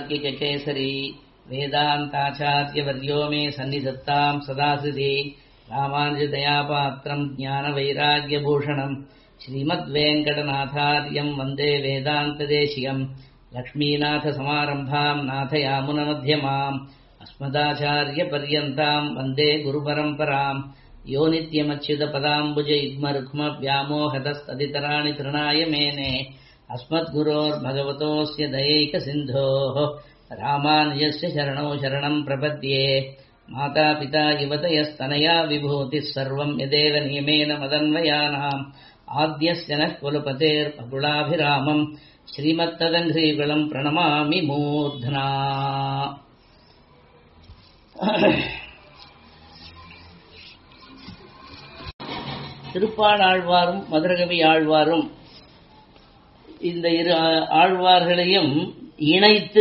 कवितार्किककेसरी वेदान्ताचार्यवर्यो मे सन्निधत्ताम् सदासिधि रामानुजदयापात्रम् ज्ञानवैराग्यभूषणम् श्रीमद्वेङ्कटनाथार्यम् वन्दे वेदान्तदेशिकम् लक्ष्मीनाथसमारम्भाम् नाथयामुनमध्यमाम् अस्मदाचार्यपर्यन्ताम् वन्दे गुरुपरम्पराम् यो नित्यमच्युतपदाम्बुज इद्मरुक्मव्यामोहतस्तदितराणि तृणाय मेने अस्मद्गुरोर्भगवतोऽस्य दयैकसिन्धोः रामानुजस्य शरणौ शरणम् प्रपद्ये मातापिता युवतयस्तनया विभूतिः सर्वम् यदेव नियमेन मदन्वयानाम् आद्यस्य नः कुलपतेर्पकुलाभिरामम् श्रीमत्तदङ्घ्रीकुलम् प्रणमामि मूर्ध्ना திருப்பாணாழ்வாரும் மதுரகவி ஆழ்வாரும் இந்த இரு ஆழ்வார்களையும் இணைத்து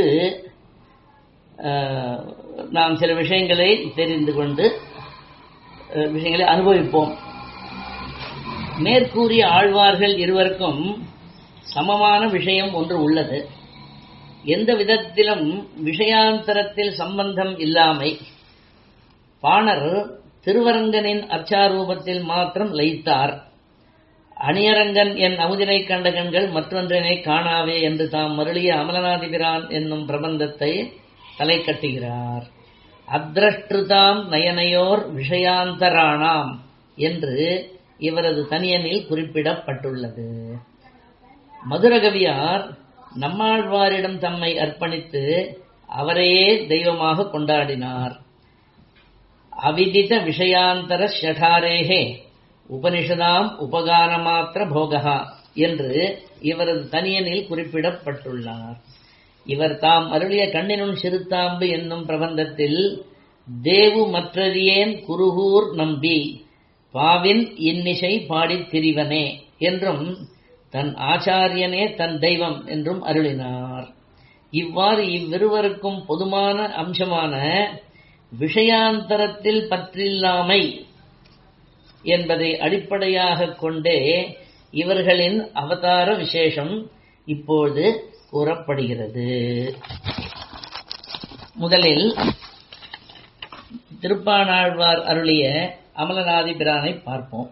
நாம் சில விஷயங்களை தெரிந்து கொண்டு விஷயங்களை அனுபவிப்போம் மேற்கூறிய ஆழ்வார்கள் இருவருக்கும் சமமான விஷயம் ஒன்று உள்ளது எந்த விதத்திலும் விஷயாந்தரத்தில் சம்பந்தம் இல்லாமை பாணர் திருவரங்கனின் அர்ச்சாரூபத்தில் மாத்திரம் லயித்தார் அணியரங்கன் என் அமுதினை கண்ட கண்கள் மற்றொன்றினை காணாவே என்று தாம் மருளிய அமலநாதிபிரான் என்னும் பிரபந்தத்தை தலை கட்டுகிறார் அத்ரஷ்டுதாம் நயனையோர் விஷயாந்தராணாம் என்று இவரது தனியனில் குறிப்பிடப்பட்டுள்ளது மதுரகவியார் நம்மாழ்வாரிடம் தம்மை அர்ப்பணித்து அவரையே தெய்வமாக கொண்டாடினார் அவிதித விஷயாந்தர ஷடாரேகே உபனிஷதாம் உபகாரமாத்திர போகா என்று இவரது தனியனில் குறிப்பிடப்பட்டுள்ளார் இவர் தாம் அருளிய கண்ணினும் சிறுத்தாம்பு என்னும் பிரபந்தத்தில் தேவு மற்றறியேன் குருகூர் நம்பி பாவின் இன்னிசை பாடித் திரிவனே என்றும் தன் ஆச்சாரியனே தன் தெய்வம் என்றும் அருளினார் இவ்வாறு இவ்விருவருக்கும் பொதுமான அம்சமான விஷயாந்தரத்தில் பற்றில்லாமை என்பதை அடிப்படையாக கொண்டே இவர்களின் அவதார விசேஷம் இப்போது கூறப்படுகிறது முதலில் திருப்பானாழ்வார் அருளிய அமலநாதி பிரானை பார்ப்போம்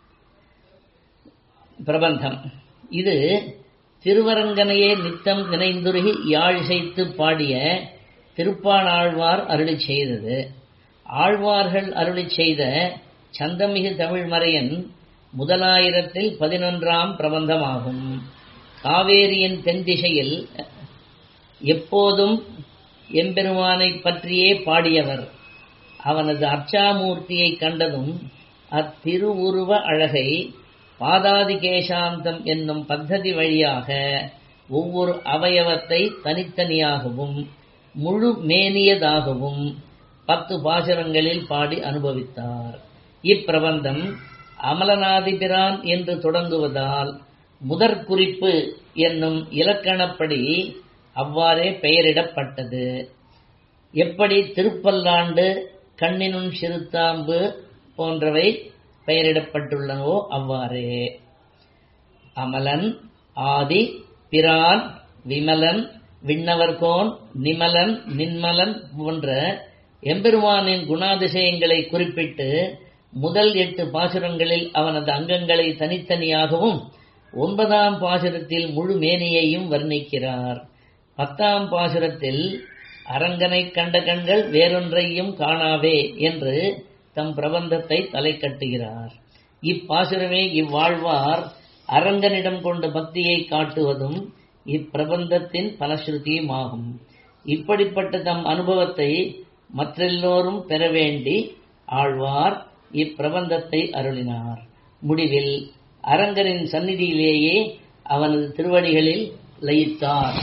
பிரபந்தம் இது திருவரங்கனையே நித்தம் நினைந்துருகி யாழிசைத்து பாடிய திருப்பானாழ்வார் அருளி செய்தது ஆழ்வார்கள் அருளி செய்த சந்தமிகு தமிழ்மறையன் முதலாயிரத்தில் பதினொன்றாம் பிரபந்தமாகும் காவேரியின் தென் திசையில் எப்போதும் எம்பெருமானை பற்றியே பாடியவர் அவனது அர்ச்சாமூர்த்தியை கண்டதும் அத்திருவுருவ அழகை பாதாதிகேசாந்தம் என்னும் பத்ததி வழியாக ஒவ்வொரு அவயவத்தை தனித்தனியாகவும் முழு மேனியதாகவும் பத்து பாசுரங்களில் பாடி அனுபவித்தார் இப்பிரபந்தம் அமலநாதிபிரான் என்று தொடங்குவதால் முதற் குறிப்பு என்னும் இலக்கணப்படி அவ்வாறே பெயரிடப்பட்டது எப்படி திருப்பல்லாண்டு கண்ணினும் சிறுத்தாம்பு போன்றவை பெயரிடப்பட்டுள்ளனவோ அவ்வாறே அமலன் ஆதி பிரான் விமலன் விண்ணவர்கோன் நிமலன் நின்மலன் போன்ற எம்பெருமானின் குணாதிசயங்களை குறிப்பிட்டு முதல் எட்டு பாசுரங்களில் அவனது அங்கங்களை தனித்தனியாகவும் ஒன்பதாம் பாசுரத்தில் முழு மேனியையும் வர்ணிக்கிறார் பத்தாம் பாசுரத்தில் அரங்கனை கண்ட கண்கள் வேறொன்றையும் காணாவே என்று தம் பிரபந்தத்தை தலை கட்டுகிறார் இப்பாசுரமே இவ்வாழ்வார் அரங்கனிடம் கொண்ட பக்தியை காட்டுவதும் இப்பிரபந்தத்தின் பலஸ்ருதியுமாகும் இப்படிப்பட்ட தம் அனுபவத்தை மற்றெல்லோரும் பெற வேண்டி ஆழ்வார் இப்பிரபந்தத்தை அருளினார் முடிவில் அரங்கரின் சந்நிதியிலேயே அவனது திருவடிகளில் லயித்தார்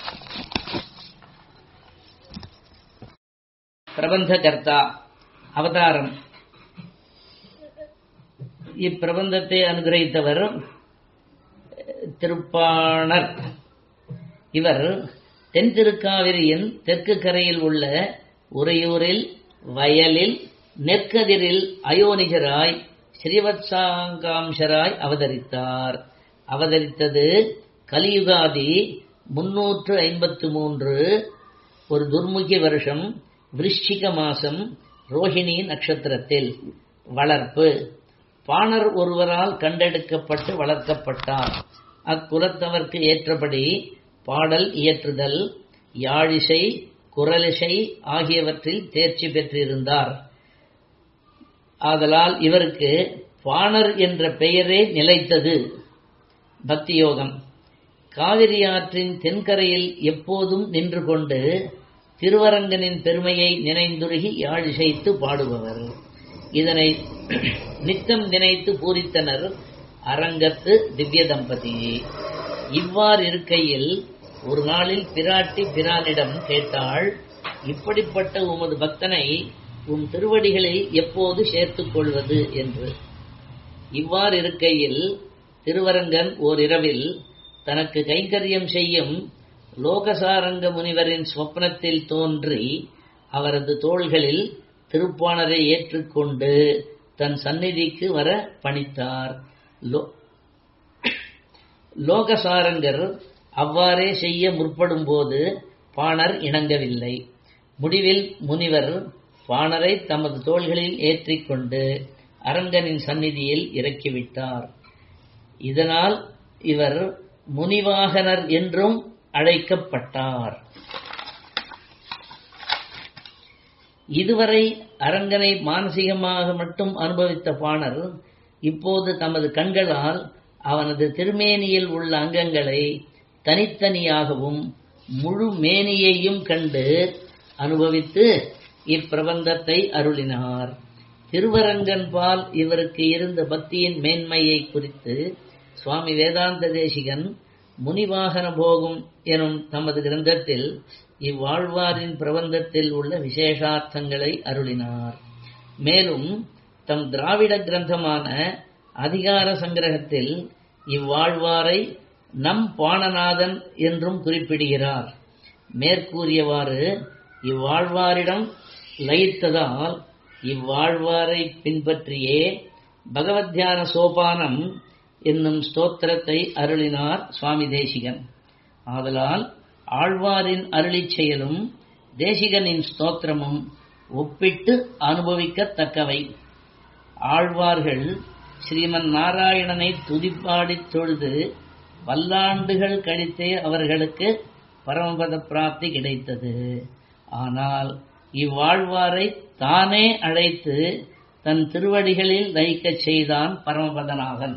பிரபந்தகர்த்தா அவதாரம் இப்பிரபந்தத்தை அனுகிரகித்தவர் திருப்பாணர் இவர் தென் திருக்காவிரியின் தெற்கு கரையில் உள்ள உறையூரில் வயலில் நெற்கதிரில் அயோனிஜராய் ஸ்ரீவத்சாங்காம்சராய் அவதரித்தார் அவதரித்தது கலியுகாதி முன்னூற்று ஐம்பத்து மூன்று ஒரு துர்முகி வருஷம் விருஷ்டிக மாசம் ரோஹிணி நட்சத்திரத்தில் வளர்ப்பு பாணர் ஒருவரால் கண்டெடுக்கப்பட்டு வளர்க்கப்பட்டார் அக்குலத்தவர்க்கு ஏற்றபடி பாடல் இயற்றுதல் யாழிசை குரலிசை ஆகியவற்றில் தேர்ச்சி பெற்றிருந்தார் ஆதலால் இவருக்கு பாணர் என்ற பெயரே நிலைத்தது பக்தியோகம் காவிரி ஆற்றின் தென்கரையில் எப்போதும் நின்று கொண்டு திருவரங்கனின் பெருமையை நினைந்துருகி யாழிசைத்து பாடுபவர் இதனை நித்தம் நினைத்து பூரித்தனர் அரங்கத்து திவ்ய தம்பதி இவ்வாறு இருக்கையில் ஒரு நாளில் பிராட்டி பிரானிடம் கேட்டாள் இப்படிப்பட்ட உமது பக்தனை உம் திருவடிகளில் எப்போது சேர்த்துக் கொள்வது என்று இவ்வாறு இருக்கையில் திருவரங்கன் ஓரிரவில் தனக்கு கைங்கரியம் செய்யும் லோகசாரங்க முனிவரின் சொப்னத்தில் தோன்றி அவரது தோள்களில் திருப்பாணரை ஏற்றுக்கொண்டு தன் சந்நிதிக்கு வர பணித்தார் லோகசாரங்கர் அவ்வாறே செய்ய முற்படும் போது பாணர் இணங்கவில்லை முடிவில் முனிவர் பாணரை தமது தோள்களில் ஏற்றிக்கொண்டு அரங்கனின் சந்நிதியில் இறக்கிவிட்டார் இதனால் இவர் முனிவாகனர் என்றும் அழைக்கப்பட்டார் இதுவரை அரங்கனை மானசீகமாக மட்டும் அனுபவித்த பாணர் இப்போது தமது கண்களால் அவனது திருமேனியில் உள்ள அங்கங்களை தனித்தனியாகவும் முழு மேனியையும் கண்டு அனுபவித்து இப்பிரபந்தத்தை அருளினார் திருவரங்கன் பால் இவருக்கு இருந்த பக்தியின் மேன்மையை குறித்து சுவாமி வேதாந்த தேசிகன் முனிவாகன போகும் எனும் தமது கிரந்தத்தில் இவ்வாழ்வாரின் பிரபந்தத்தில் உள்ள விசேஷார்த்தங்களை அருளினார் மேலும் தம் திராவிட கிரந்தமான அதிகார சங்கிரகத்தில் இவ்வாழ்வாரை நம் பாணநாதன் என்றும் குறிப்பிடுகிறார் மேற்கூறியவாறு இவ்வாழ்வாரிடம் லயித்ததால் இவ்வாழ்வாரை பின்பற்றியே பகவத்யான சோபானம் என்னும் ஸ்தோத்திரத்தை அருளினார் சுவாமி தேசிகன் ஆதலால் ஆழ்வாரின் அருளிச் செயலும் தேசிகனின் ஸ்தோத்திரமும் ஒப்பிட்டு அனுபவிக்கத்தக்கவை ஆழ்வார்கள் ஸ்ரீமன் நாராயணனை துதிப்பாடித் தொழுது பல்லாண்டுகள் கழித்தே அவர்களுக்கு பரமபத பிராப்தி கிடைத்தது ஆனால் இவ்வாழ்வாரை தானே அழைத்து தன் திருவடிகளில் லயிக்கச் செய்தான் பரமபதநாதன்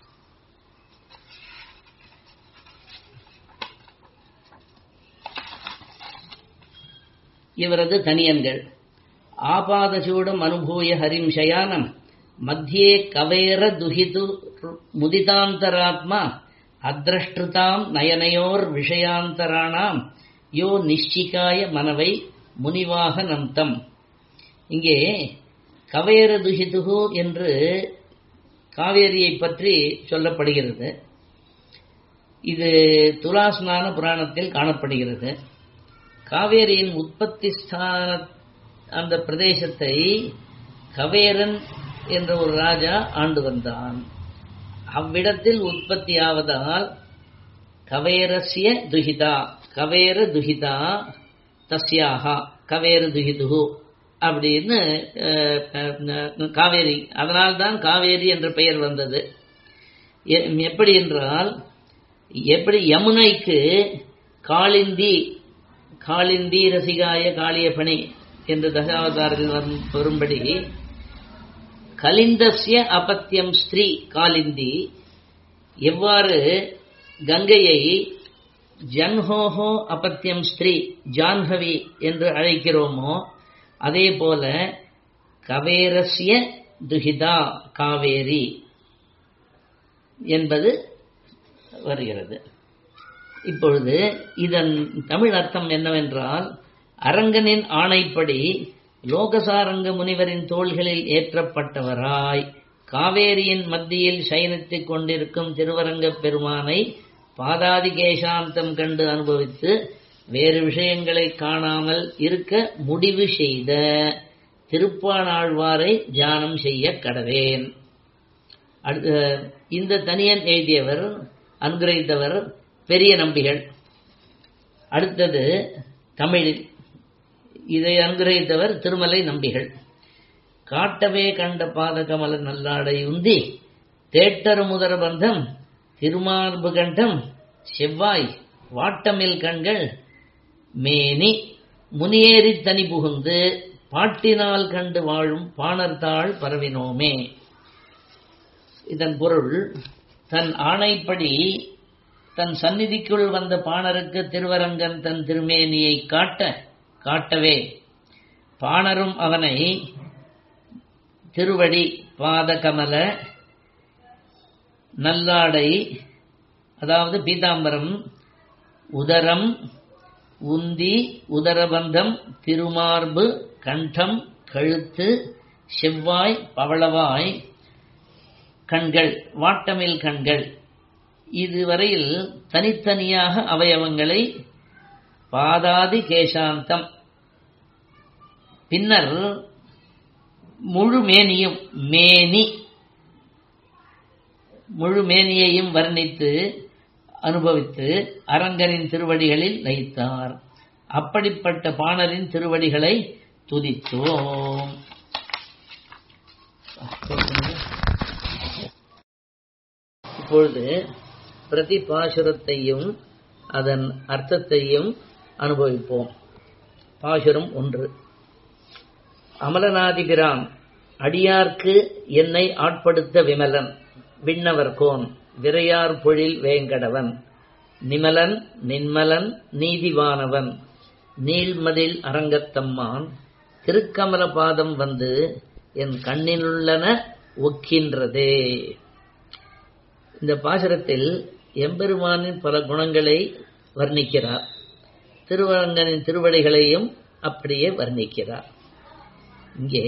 இவரது தனியன்கள் ஆபாதசூடம் அனுபூய ஹரிம் சயானம் மத்தியே கவேர துஹிது முதிதாந்தராத்மா அத்ரஷ்டுதாம் நயனையோர் விஷயாந்தராணாம் யோ நிஷ்டிகாய மனவை முனிவாக நந்தம் இங்கே கவேர துஹிதுகு என்று காவேரியை பற்றி சொல்லப்படுகிறது இது துலாஸ்நான புராணத்தில் காணப்படுகிறது காவேரியின் உற்பத்தி ஸ்தான அந்த பிரதேசத்தை கவேரன் என்ற ஒரு ராஜா ஆண்டு வந்தான் அவ்விடத்தில் உற்பத்தியாவதால் கவேரஸ்ய துஹிதா கவேர துஹிதா தஸ்யாகா கவேர துஹிதுகு அப்படின்னு காவேரி அதனால்தான் காவேரி என்ற பெயர் வந்தது எப்படி என்றால் எப்படி யமுனைக்கு காளிந்தி காளிந்தி ரசிகாய காளியபணி என்று தசாவதாரத்தில் வரும்படி கலிந்தஸ்ய அபத்தியம் ஸ்ரீ காலிந்தி எவ்வாறு கங்கையை ஜன்ஹோஹோ அபத்தியம் ஸ்திரீ ஜான்ஹவி என்று அழைக்கிறோமோ அதே போல கவேரஸ்ய துஹிதா காவேரி என்பது வருகிறது இப்பொழுது இதன் தமிழ் அர்த்தம் என்னவென்றால் அரங்கனின் ஆணைப்படி லோகசாரங்க முனிவரின் தோள்களில் ஏற்றப்பட்டவராய் காவேரியின் மத்தியில் சயனித்துக் கொண்டிருக்கும் திருவரங்கப் பெருமானை பாதாதிகேசாந்தம் கண்டு அனுபவித்து வேறு விஷயங்களை காணாமல் இருக்க முடிவு செய்த திருப்பானாழ்வாரை தியானம் செய்ய கடவேன் இந்த தனியன் எழுதியவர் அனுகிரகித்தவர் பெரிய நம்பிகள் அடுத்தது தமிழில் இதை அனுகிரகித்தவர் திருமலை நம்பிகள் காட்டவே கண்ட பாதகமல நல்லாடை உந்தி தேட்டரு முதர பந்தம் திருமார்பு கண்டம் செவ்வாய் வாட்டமில் கண்கள் மேனி முனியேறி தனி புகுந்து பாட்டினால் கண்டு வாழும் பாணர்தாள் பரவினோமே இதன் பொருள் தன் ஆணைப்படி தன் சந்நிதிக்குள் வந்த பாணருக்கு திருவரங்கன் தன் திருமேனியை காட்ட காட்டவே பாணரும் அவனை திருவடி பாதகமல நல்லாடை அதாவது பீதாம்பரம் உதரம் உந்தி உதரபந்தம் திருமார்பு கண்டம் கழுத்து செவ்வாய் பவளவாய் கண்கள் வாட்டமில் கண்கள் இதுவரையில் தனித்தனியாக அவயவங்களை பாதாதி கேசாந்தம் பின்னர் முழு மேனியும் மேனி முழு மேனியையும் வர்ணித்து அனுபவித்து அரங்கனின் திருவடிகளில் லயித்தார் அப்படிப்பட்ட பாணரின் திருவடிகளை துதித்தோம் இப்பொழுது பிரதி பாசுரத்தையும் அதன் அர்த்தத்தையும் அனுபவிப்போம் பாசுரம் ஒன்று அமலநாதிபிரான் அடியார்க்கு என்னை ஆட்படுத்த விமலன் விண்ணவர் கோன் விரையார் பொழில் வேங்கடவன் நிமலன் நின்மலன் நீதிவானவன் நீள்மதில் அரங்கத்தம்மான் திருக்கமல பாதம் வந்து என் கண்ணிலுள்ளன ஒக்கின்றதே இந்த பாசுரத்தில் எம்பெருமானின் பல குணங்களை வர்ணிக்கிறார் திருவரங்கனின் திருவடிகளையும் அப்படியே வர்ணிக்கிறார் இங்கே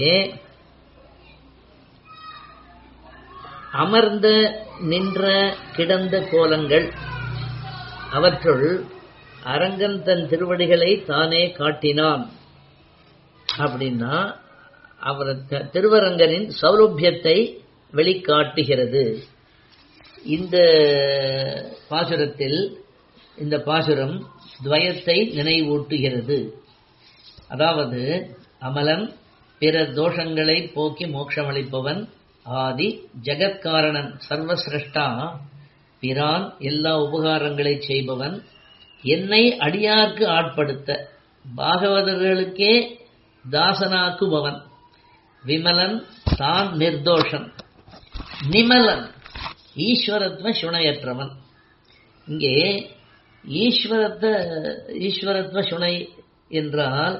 அமர்ந்த நின்ற கிடந்த கோலங்கள் அவற்றுள் அரங்கன் தன் திருவடிகளை தானே காட்டினான் அப்படின்னா அவர் திருவரங்கனின் சௌலபியத்தை வெளிக்காட்டுகிறது இந்த பாசுரத்தில் இந்த பாசுரம் துவயத்தை நினைவூட்டுகிறது அதாவது அமலன் பிற தோஷங்களை போக்கி மோட்சமளிப்பவன் ஆதி ஜெகத்காரணன் சர்வசிரஷ்டா பிரான் எல்லா உபகாரங்களை செய்பவன் என்னை அடியார்க்கு ஆட்படுத்த பாகவதர்களுக்கே தாசனாக்குபவன் விமலன் தான் நிர்தோஷன் நிமலன் ஈஸ்வரத்வ சுணையற்றவன் இங்கே ஈஸ்வரத்த ஈஸ்வரத்வ சுனை என்றால்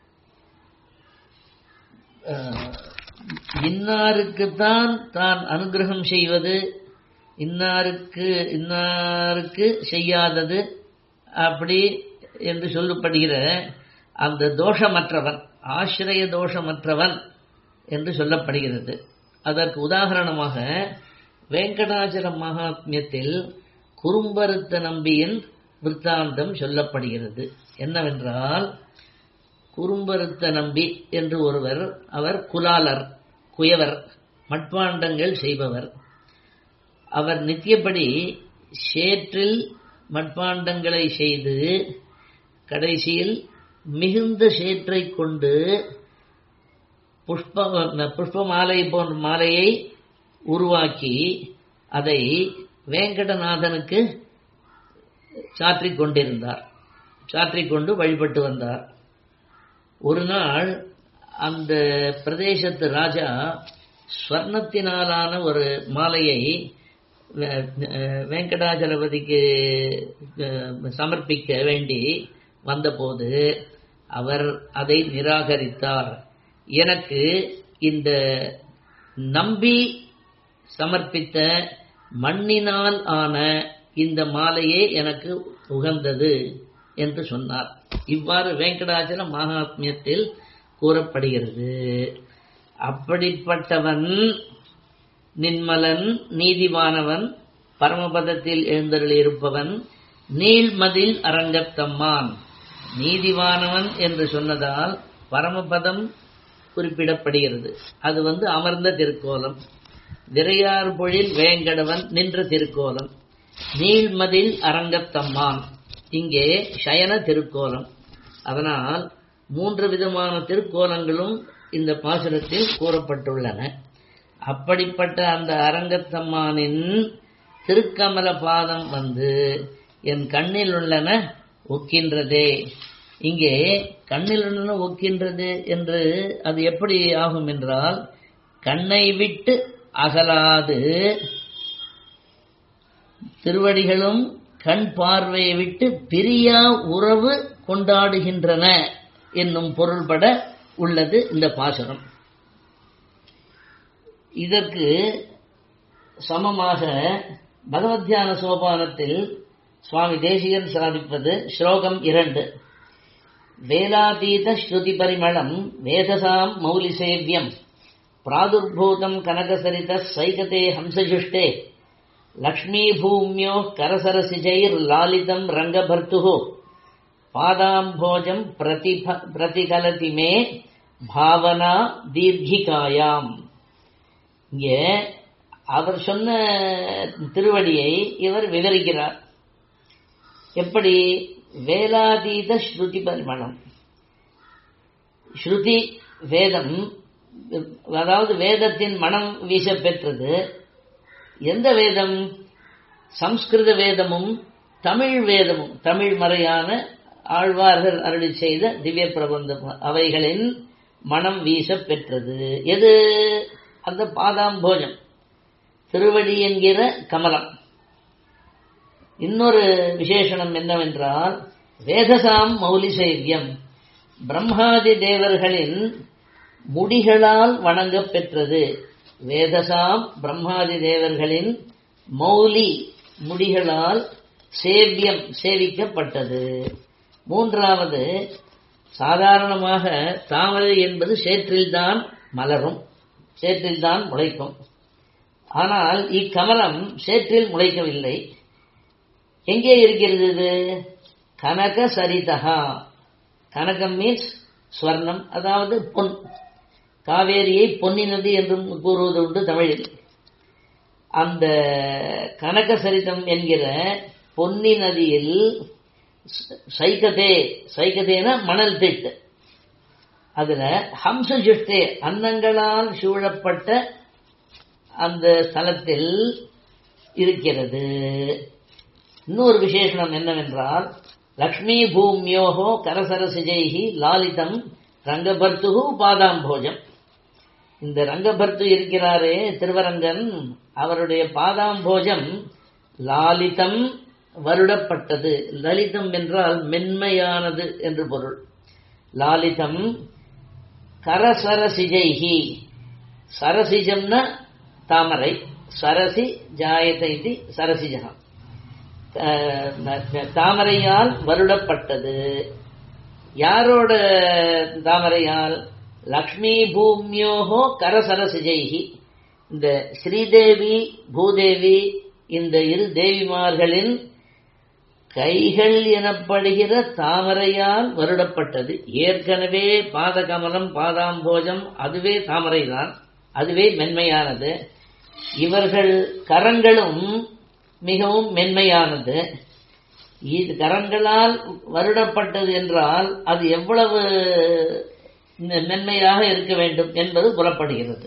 இன்னாருக்குத்தான் தான் அனுகிரகம் செய்வது இன்னாருக்கு இன்னாருக்கு செய்யாதது அப்படி என்று சொல்லப்படுகிற அந்த தோஷமற்றவன் ஆசிரிய தோஷமற்றவன் என்று சொல்லப்படுகிறது அதற்கு உதாரணமாக வெங்கடாச்சல மகாத்மியத்தில் குறும்பருத்த நம்பியின் விற்த்தாந்தம் சொல்லப்படுகிறது என்னவென்றால் குறும்பருத்த நம்பி என்று ஒருவர் அவர் குலாலர் குயவர் மட்பாண்டங்கள் செய்பவர் அவர் நித்தியப்படி சேற்றில் மட்பாண்டங்களை செய்து கடைசியில் மிகுந்த சேற்றை கொண்டு புஷ்ப புஷ்ப மாலை போன்ற மாலையை உருவாக்கி அதை வேங்கடநாதனுக்கு சாற்றிக் கொண்டிருந்தார் சாற்றிக் கொண்டு வழிபட்டு வந்தார் ஒரு நாள் அந்த பிரதேசத்து ராஜா ஸ்வர்ணத்தினாலான ஒரு மாலையை வெங்கடாஜலபதிக்கு சமர்ப்பிக்க வேண்டி வந்தபோது அவர் அதை நிராகரித்தார் எனக்கு இந்த நம்பி சமர்ப்பித்த மண்ணினால் ஆன இந்த மாலையே எனக்கு உகந்தது என்று சொன்னார் இவ்வாறு வெங்கடாச்சல மகாத்மியத்தில் கூறப்படுகிறது அப்படிப்பட்டவன் நின்மலன் நீதிவானவன் பரமபதத்தில் எழுந்தருள் இருப்பவன் நீள்மதில் அரங்கத்தம்மான் நீதிவானவன் என்று சொன்னதால் பரமபதம் குறிப்பிடப்படுகிறது அது வந்து அமர்ந்த திருக்கோலம் விரையார் பொழில் வேங்கடவன் நின்ற திருக்கோலம் நீள்மதில் அரங்கத்தம்மான் இங்கே சயன திருக்கோலம் அதனால் மூன்று விதமான திருக்கோலங்களும் இந்த பாசுரத்தில் கூறப்பட்டுள்ளன அப்படிப்பட்ட அந்த அரங்கத்தம்மானின் திருக்கமல பாதம் வந்து என் கண்ணில் உள்ளன ஒக்கின்றதே இங்கே கண்ணில் உள்ளன ஒக்கின்றது என்று அது எப்படி ஆகும் என்றால் கண்ணை விட்டு அகலாது திருவடிகளும் கண் பார்வையை விட்டு பிரியா உறவு கொண்டாடுகின்றன என்னும் பொருள்பட உள்ளது இந்த பாசுரம் இதற்கு சமமாக பகவத்யான சோபானத்தில் சுவாமி தேசிகன் சாதிப்பது ஸ்லோகம் இரண்டு வேலாதீத ஸ்ருதி பரிமளம் வேதசாம் மௌலி சேவியம் பிராதுர்பூதம் கனகசரித சைகதே ஹம்சஜுஷ்டே லக்ஷ்மீபூமியோ கரசரசிஜைர் லாலிதம் ரங்கபர்த்து பாதாம்போஜம் பிரதிப பிரதிகலதி மே பாவனா தீர்க்கிகாயாம் இங்கே அவர் சொன்ன திருவடியை இவர் விவரிக்கிறார் எப்படி வேலாதீத ஸ்ருதி பரிமளம் ஸ்ருதி வேதம் அதாவது வேதத்தின் மனம் வீச பெற்றது எந்த வேதம் சம்ஸ்கிருத வேதமும் தமிழ் வேதமும் தமிழ் மறையான ஆழ்வார்கள் அருளி செய்த திவ்ய பிரபந்தம் அவைகளின் மனம் வீச பெற்றது எது அந்த பாதாம்போஜம் திருவடி என்கிற கமலம் இன்னொரு விசேஷனம் என்னவென்றால் வேதசாம் மௌலி சைவியம் பிரம்மாதி தேவர்களின் முடிகளால் வணங்கப் பெற்றது வேதசாம் பிரம்மாதி தேவர்களின் மௌலி முடிகளால் சேவியம் சேவிக்கப்பட்டது மூன்றாவது சாதாரணமாக தாமரை என்பது சேற்றில்தான் மலரும் சேற்றில்தான் முளைக்கும் ஆனால் இக்கமலம் சேற்றில் முளைக்கவில்லை எங்கே இருக்கிறது இது கனக சரிதகா கனகம் மீன்ஸ் ஸ்வர்ணம் அதாவது பொன் காவேரியை பொன்னி நதி என்றும் கூறுவது உண்டு தமிழில் அந்த கனக சரிதம் என்கிற பொன்னி நதியில் சைகதே சைகதேன மணல் திட்டு அதுல ஹம்ச ஜுஷ்டே அன்னங்களால் சூழப்பட்ட அந்த ஸ்தலத்தில் இருக்கிறது இன்னொரு விசேஷனம் என்னவென்றால் லக்ஷ்மி பூமியோகோ கரசரசிஜைகி லாலிதம் ரங்கபர்த்து பாதாம்போஜம் இந்த ரங்கபர்த்து இருக்கிறாரே திருவரங்கன் அவருடைய பாதாம்போஜம் லாலிதம் வருடப்பட்டது லலிதம் என்றால் மென்மையானது என்று பொருள் லாலிதம் கரசரசிஜைகி சரசிஜம்னா தாமரை சரசி ஜாயத இது சரசிஜகம் தாமரையால் வருடப்பட்டது யாரோட தாமரையால் லக்ஷ்மி பூமியோகோ கரசரசிஜைகி இந்த ஸ்ரீதேவி பூதேவி இந்த இரு தேவிமார்களின் கைகள் எனப்படுகிற தாமரையால் வருடப்பட்டது ஏற்கனவே பாதகமலம் பாதாம்போஜம் அதுவே தாமரைதான் அதுவே மென்மையானது இவர்கள் கரங்களும் மிகவும் மென்மையானது இது கரங்களால் வருடப்பட்டது என்றால் அது எவ்வளவு மென்மையாக இருக்க வேண்டும் என்பது புறப்படுகிறது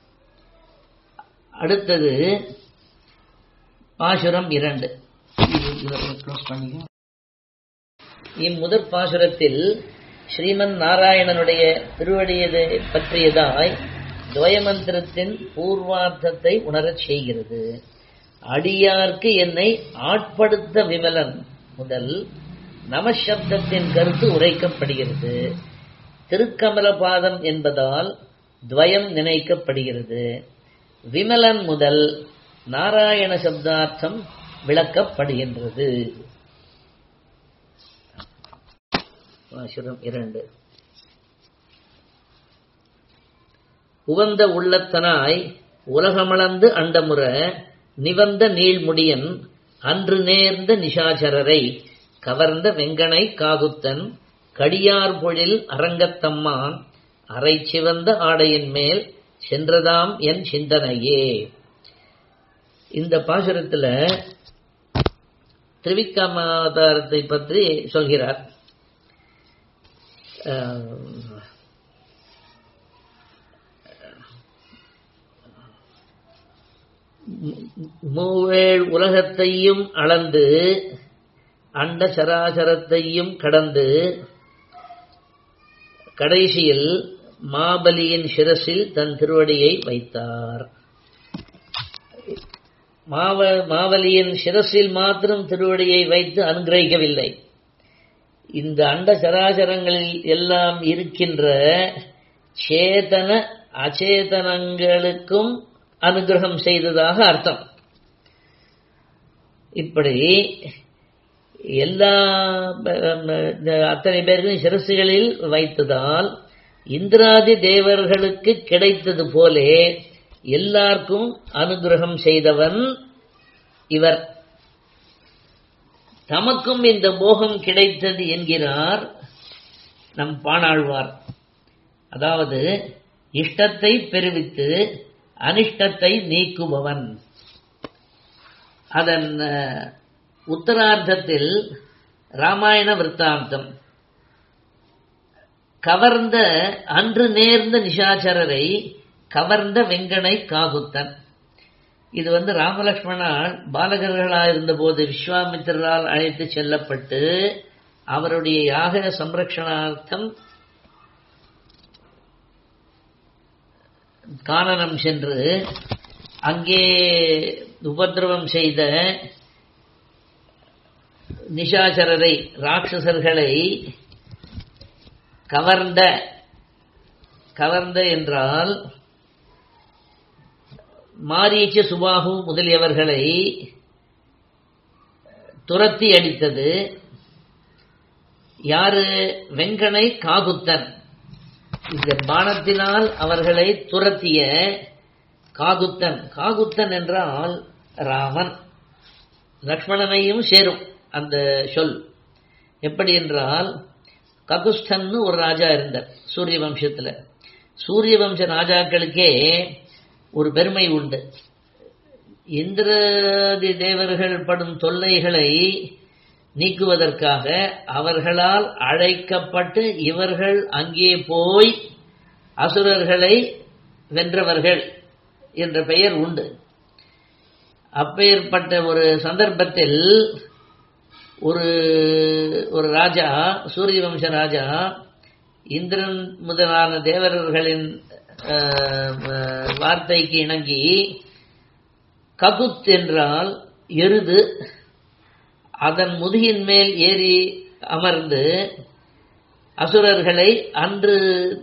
அடுத்தது பாசுரம் இரண்டு இம்முதற் பாசுரத்தில் ஸ்ரீமன் நாராயணனுடைய திருவடியது பற்றியதாய் துவயமந்திரத்தின் பூர்வார்த்தத்தை உணரச் செய்கிறது அடியார்க்கு என்னை ஆட்படுத்த விமலன் முதல் நமசப்தத்தின் கருத்து உரைக்கப்படுகிறது திருக்கமலபாதம் என்பதால் துவயம் நினைக்கப்படுகிறது விமலன் முதல் நாராயண சப்தார்த்தம் விளக்கப்படுகின்றது இரண்டு உவந்த உள்ளத்தனாய் உலகமளந்து அண்டமுற நிவந்த நீள்முடியன் அன்று நேர்ந்த நிஷாச்சரரை கவர்ந்த வெங்கனை காகுத்தன் கடியார் பொழில் அரங்கத்தம்மான் அரை சிவந்த ஆடையின் மேல் சென்றதாம் என் சிந்தனையே இந்த பாசுரத்தில் திரிவிக்காமாதாரத்தை பற்றி சொல்கிறார் மூவேள் உலகத்தையும் அளந்து அண்ட சராசரத்தையும் கடந்து கடைசியில் மாபலியின் சிரசில் தன் திருவடியை வைத்தார் மாவ மாவலியின் சிரசில் மாத்திரம் திருவடியை வைத்து அனுகிரகிக்கவில்லை இந்த அண்ட சராசரங்களில் எல்லாம் இருக்கின்ற சேதன அச்சேதனங்களுக்கும் அனுகிரகம் செய்ததாக அர்த்தம் இப்படி எல்லா அத்தனை பேருக்கும் சிரசுகளில் வைத்ததால் இந்திராதி தேவர்களுக்கு கிடைத்தது போலே எல்லாருக்கும் அனுகிரகம் செய்தவன் இவர் தமக்கும் இந்த போகம் கிடைத்தது என்கிறார் நம் பாணாழ்வார் அதாவது இஷ்டத்தை பெருவித்து அனிஷ்டத்தை நீக்குபவன் அதன் உத்தரார்த்தத்தில் ராமாயண விற்த்தாந்தம் கவர்ந்த அன்று நேர்ந்த நிஷாச்சரரை கவர்ந்த வெங்கனை காகுத்தன் இது வந்து ராமலட்சுமணால் பாலகர்களாக இருந்தபோது விஸ்வாமித்திரரால் அழைத்து செல்லப்பட்டு அவருடைய யாக சம்ரக்ஷணார்த்தம் கானனம் சென்று அங்கே உபதிரவம் செய்த நிஷாச்சரரை ராட்சசர்களை கவர்ந்த கவர்ந்த என்றால் மாரீச்ச சுபாகு முதலியவர்களை துரத்தி அடித்தது யாரு வெங்கனை காகுத்தன் இந்த பானத்தினால் அவர்களை துரத்திய காகுத்தன் காகுத்தன் என்றால் ராமன் லக்ஷ்மணனையும் சேரும் அந்த சொல் எப்படி என்றால் ககுஸ்தன்னு ஒரு ராஜா இருந்தார் சூரிய வம்சத்துல சூரிய வம்ச ராஜாக்களுக்கே ஒரு பெருமை உண்டு இந்திரதி தேவர்கள் படும் தொல்லைகளை நீக்குவதற்காக அவர்களால் அழைக்கப்பட்டு இவர்கள் அங்கே போய் அசுரர்களை வென்றவர்கள் என்ற பெயர் உண்டு அப்பேற்பட்ட ஒரு சந்தர்ப்பத்தில் ஒரு ஒரு ராஜா சூரிய வம்ச ராஜா இந்திரன் முதலான தேவரர்களின் வார்த்தைக்கு இணங்கி ககுத் என்றால் எருது அதன் முதுகின் மேல் ஏறி அமர்ந்து அசுரர்களை அன்று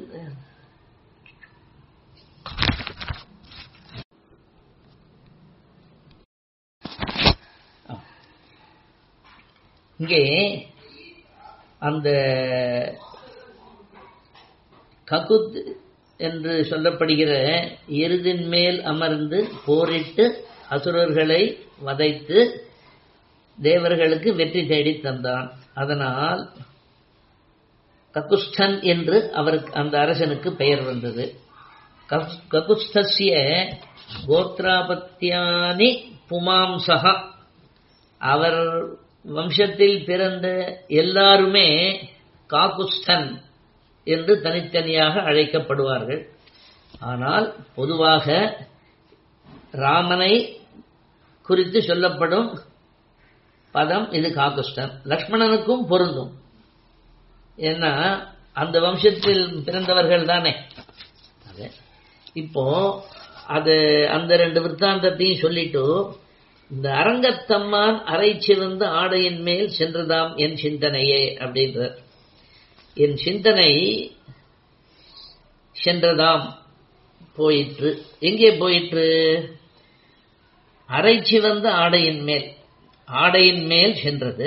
இங்கே அந்த ககுத் என்று சொல்லப்படுகிற எருதின் மேல் அமர்ந்து போரிட்டு அசுரர்களை வதைத்து தேவர்களுக்கு வெற்றி தேடி தந்தான் அதனால் ககுஸ்தன் என்று அவருக்கு அந்த அரசனுக்கு பெயர் வந்தது ககுஸ்திய கோத்ராபத்தியானி புமாம்சக அவர் வம்சத்தில் பிறந்த எல்லாருமே காகுஸ்தன் என்று தனித்தனியாக அழைக்கப்படுவார்கள் ஆனால் பொதுவாக ராமனை குறித்து சொல்லப்படும் பதம் இது காகுஸ்தன் லக்ஷ்மணனுக்கும் பொருந்தும் ஏன்னா அந்த வம்சத்தில் பிறந்தவர்கள் தானே இப்போ அது அந்த ரெண்டு விற்த்தாந்தத்தையும் சொல்லிட்டு இந்த அரங்கத்தம்மான் அரை சிறந்த ஆடையின் மேல் சென்றதாம் என் சிந்தனையே அப்படின்றார் என் சிந்தனை சென்றதாம் போயிற்று எங்கே போயிற்று அரை சிவந்த ஆடையின் மேல் ஆடையின் மேல் சென்றது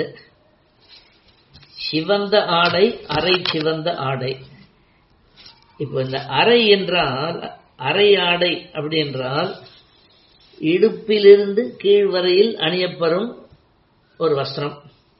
சிவந்த ஆடை அரை சிவந்த ஆடை இப்போ இந்த அரை என்றால் அரை ஆடை அப்படி என்றால் இடுப்பிலிருந்து கீழ் வரையில் அணியப்பெறும் ஒரு வஸ்திரம்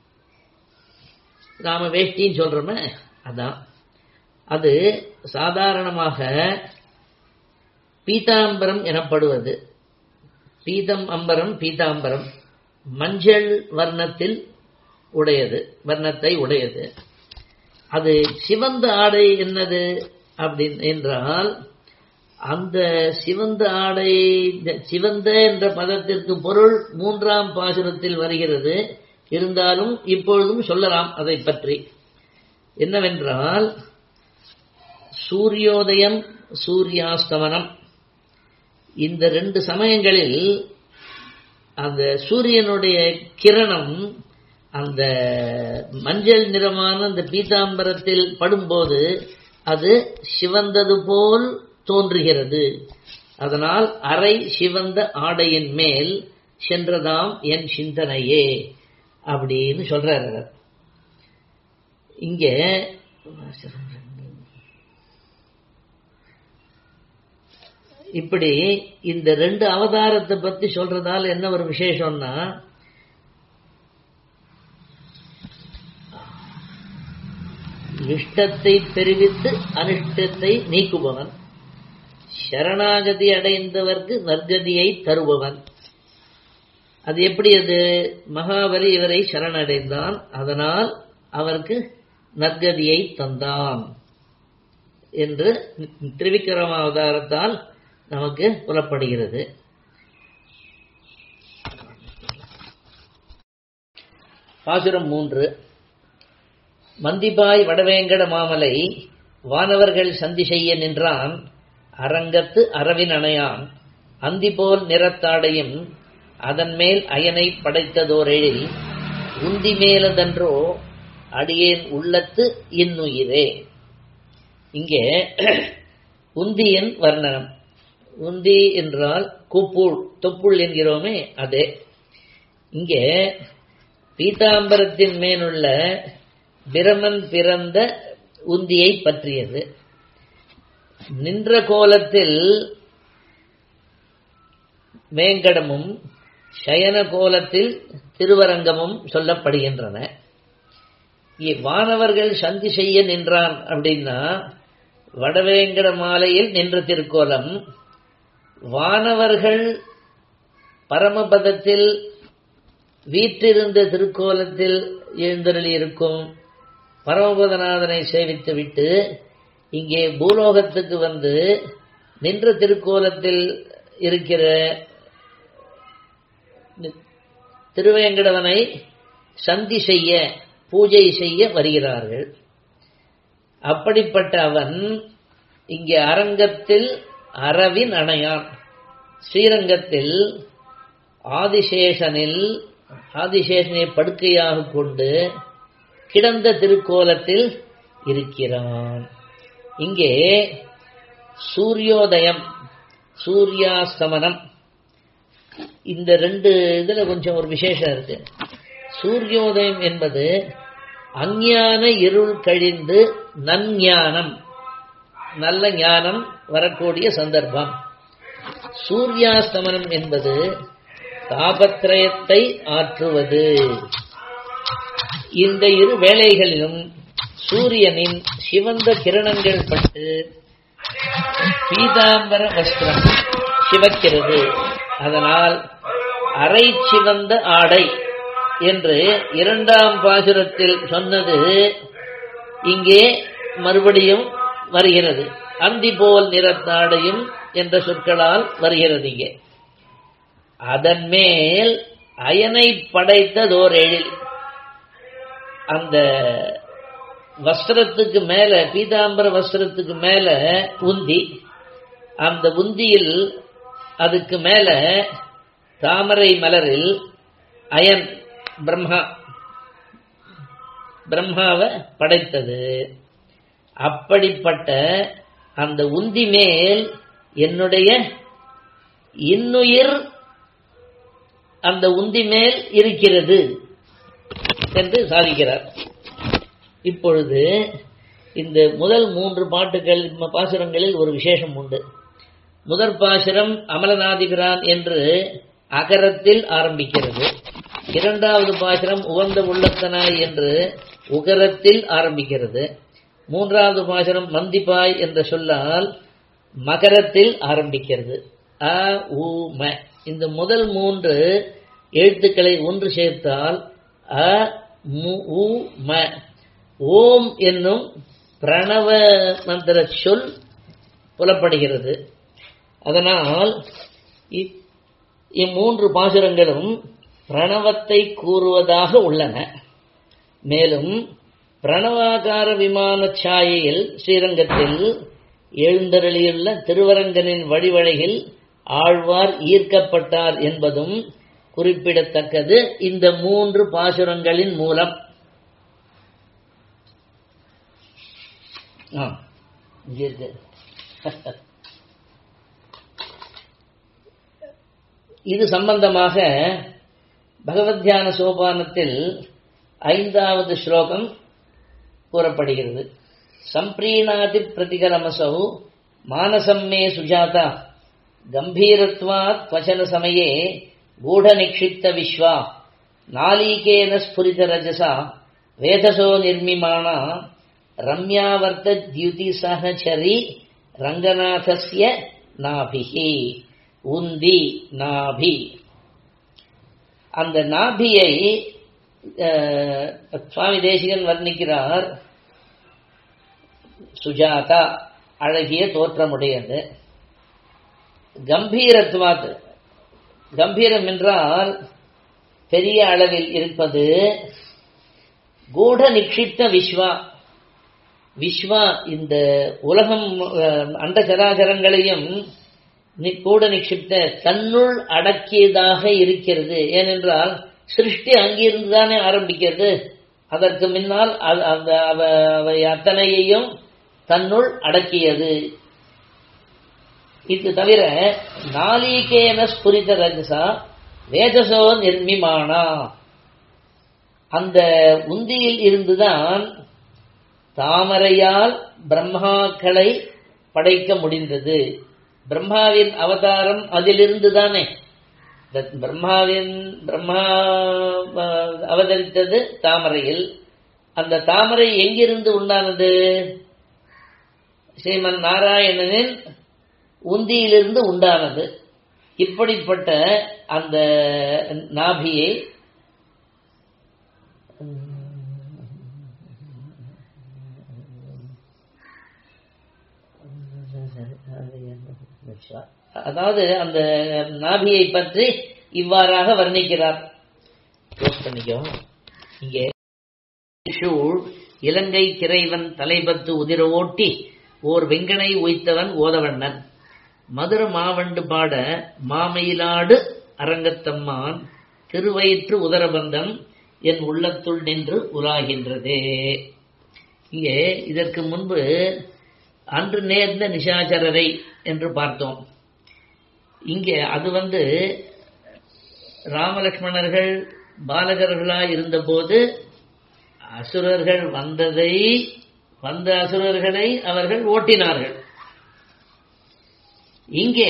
நாம வேஷ்டின்னு சொல்றோமே அதான் அது சாதாரணமாக பீதாம்பரம் எனப்படுவது பீதம் அம்பரம் பீதாம்பரம் மஞ்சள் வர்ணத்தில் உடையது வர்ணத்தை உடையது அது சிவந்த ஆடை என்னது அப்படின்னு என்றால் அந்த சிவந்த ஆடை சிவந்த என்ற பதத்திற்கு பொருள் மூன்றாம் பாசுரத்தில் வருகிறது இருந்தாலும் இப்பொழுதும் சொல்லலாம் அதை பற்றி என்னவென்றால் சூரியோதயம் சூரியாஸ்தமனம் இந்த ரெண்டு சமயங்களில் அந்த சூரியனுடைய கிரணம் அந்த மஞ்சள் நிறமான அந்த பீதாம்பரத்தில் படும்போது அது சிவந்தது போல் தோன்றுகிறது அதனால் அரை சிவந்த ஆடையின் மேல் சென்றதாம் என் சிந்தனையே அப்படின்னு சொல்றாரு அவர். இங்க இப்படி இந்த ரெண்டு அவதாரத்தை பத்தி சொல்றதால என்ன ஒரு விசேஷம்னா இஷ்டத்தை தெரிவித்து அனிஷ்டத்தை நீக்குபவன் சரணாகதி அடைந்தவர்க்கு நற்கதியை தருபவன் அது எப்படி அது மகாபலி இவரை சரணடைந்தான் அதனால் அவருக்கு நற்கதியை தந்தான் என்று திருவிக்கிரம அவதாரத்தால் நமக்கு புலப்படுகிறது பாசுரம் மூன்று மந்திபாய் வடவேங்கட மாமலை வானவர்கள் சந்தி செய்ய நின்றான் அரங்கத்து அரவின் அணையான் அந்திபோல் நிறத்தாடையும் அதன் மேல் அயனை படைத்ததோரெழில் உந்தி மேலதன்றோ அடியேன் உள்ளத்து இன்னுயிரே இங்கே உந்தியின் வர்ணனம் உந்தி என்றால் கூப்புள் தொப்புள் என்கிறோமே அதே இங்கே பீதாம்பரத்தின் மேலுள்ள பிரமன் பிறந்த உந்தியை பற்றியது நின்ற கோலத்தில் வேங்கடமும் சயன கோலத்தில் திருவரங்கமும் சொல்லப்படுகின்றன இ- வானவர்கள் சந்தி செய்ய நின்றான் அப்படின்னா வடவேங்கட மாலையில் நின்ற திருக்கோலம் வானவர்கள் பரமபதத்தில் வீற்றிருந்த திருக்கோலத்தில் எழுந்தருளி இருக்கும் பரமபதநாதனை சேவித்துவிட்டு இங்கே பூலோகத்துக்கு வந்து நின்ற திருக்கோலத்தில் இருக்கிற திருவேங்கடவனை சந்தி செய்ய பூஜை செய்ய வருகிறார்கள் அப்படிப்பட்ட அவன் இங்கே அரங்கத்தில் அரவின் அணையான் ஸ்ரீரங்கத்தில் ஆதிசேஷனில் ஆதிசேஷனை படுக்கையாக கொண்டு கிடந்த திருக்கோலத்தில் இருக்கிறான் இங்கே சூரியோதயம் சூர்யாஸ்தமனம் இந்த ரெண்டு இதுல கொஞ்சம் ஒரு விசேஷம் இருக்கு சூரியோதயம் என்பது அஞ்ஞான இருள் கழிந்து நன்ஞானம் நல்ல ஞானம் வரக்கூடிய சந்தர்ப்பம் சூர்யாஸ்தமனம் என்பது தாபத்திரயத்தை ஆற்றுவது இந்த இரு வேளைகளிலும் சூரியனின் சிவந்த கிரணங்கள் பட்டு பீதாம்பர வஸ்திரம் சிவக்கிறது அதனால் அரை சிவந்த ஆடை என்று இரண்டாம் பாசுரத்தில் சொன்னது இங்கே மறுபடியும் வருகிறது அந்தி போல் நிறத்தாடையும் என்ற சொற்களால் வருகிறது இங்கே அதன் மேல் அயனை படைத்ததோர் எழில் அந்த வஸ்திரத்துக்கு மேல பீதாம்பர வஸ்திரத்துக்கு மேல உந்தி அந்த உந்தியில் அதுக்கு மேல தாமரை மலரில் அயன் பிரம்மா பிரம்மாவை படைத்தது அப்படிப்பட்ட அந்த உந்தி மேல் என்னுடைய இன்னுயிர் அந்த உந்தி மேல் இருக்கிறது என்று சாதிக்கிறார் இப்பொழுது இந்த முதல் மூன்று பாட்டுகள் ம- பாசுரங்களில் ஒரு விசேஷம் உண்டு முதற் பாசுரம் அமலநாதிபிரான் என்று அகரத்தில் ஆரம்பிக்கிறது இரண்டாவது பாசுரம் உகந்த உள்ளத்தனாய் என்று உகரத்தில் ஆரம்பிக்கிறது மூன்றாவது பாசுரம் மந்திபாய் என்ற சொல்லால் மகரத்தில் ஆரம்பிக்கிறது அ உ ம இந்த முதல் மூன்று எழுத்துக்களை ஒன்று சேர்த்தால் அ மு உ ம ஓம் என்னும் பிரணவ மந்திர சொல் புலப்படுகிறது அதனால் இ- இம்மூன்று பாசுரங்களும் பிரணவத்தை கூறுவதாக உள்ளன மேலும் பிரணவாகார விமான சாயையில் ஸ்ரீரங்கத்தில் எழுந்தருளியுள்ள திருவரங்கனின் வழிவழையில் ஆழ்வார் ஈர்க்கப்பட்டார் என்பதும் குறிப்பிடத்தக்கது இந்த மூன்று பாசுரங்களின் மூலம் ஆ, இங்க இருக்கு. இது சம்பந்தமாக பகவத் தியான சோபானத்தில் ஐந்தாவது ஸ்லோகம் கூறப்படுகிறது சம்பிரீணாதி பிரதிகரமசௌ மானசம் மே சுஜாதா கம்பீரத்வாத் வச்சன சமயே கூட நிக்ஷிப்த விஸ்வா நாலீகேன ஸ்புரித ரஜசா வேதசோ நிர்மிமாணா ரம்யாவர்த்த தியுதி சகச்சரி ரங்கநாதஸ்ய நாபிகி உந்தி நாபி அந்த நாபியை அஹ், சுவாமி தேசிகன் வர்ணிக்கிறார் சுஜாதா அழகிய தோற்றமுடையது கம்பீரத்வாத் கம்பீரம் என்றால் பெரிய அளவில் இருப்பது கூட நிக்ஷிப்த விஸ்வா விஸ்வா இந்த உலகம் அஹ், அண்ட சராசரங்களையும் நி- கூட நிக்ஷிப்த தன்னுள் அடக்கியதாக இருக்கிறது ஏனென்றால் சிருஷ்டி அங்கிருந்து தானே ஆரம்பிக்கிறது அதற்கு முன்னால் அது- அந்த அவ- அவை அத்தனையையும் தன்னுள் அடக்கியது இது தவிர நாளிகேன ஸ்புரித ரஜசா வேதசோ நிர்மிமானா அந்த உந்தியில் இருந்துதான் தாமரையால் பிரம்மாக்களை படைக்க முடிந்தது பிரம்மாவின் அவதாரம் அதிலிருந்து தானே இந்த பிரம்மாவின் பிரம்மா அஹ், அவதரித்தது தாமரையில் அந்த தாமரை எங்கிருந்து உண்டானது ஸ்ரீமன் நாராயணனின் உந்தியிலிருந்து உண்டானது இப்படிப்பட்ட அந்த நாபியை அதாவது அந்த நாபியை பற்றி இவ்வாறாக வர்ணிக்கிறார் க்ளோஸ் பண்ணிக்கோ இங்கே சூழ் இலங்கை கிரைவன் தலைபத்து உதிர ஓட்டி ஓர் வெங்கனை உய்த்தவன் ஓதவண்ணன் மதுர மாவண்டு பாட மாமயிலாடு அரங்கத்தம்மான் திருவயிற்று உதரபந்தம் என் உள்ளத்துள் நின்று உலாகின்றதே இங்கே இதற்கு முன்பு அன்று நேர்ந்த நிஷாச்சரரை என்று பார்த்தோம் இங்கே அது வந்து ராமலக்ஷ்மணர்கள் பாலகர்களாய் இருந்தபோது அசுரர்கள் வந்ததை வந்த அசுரர்களை அவர்கள் ஓட்டினார்கள் இங்கே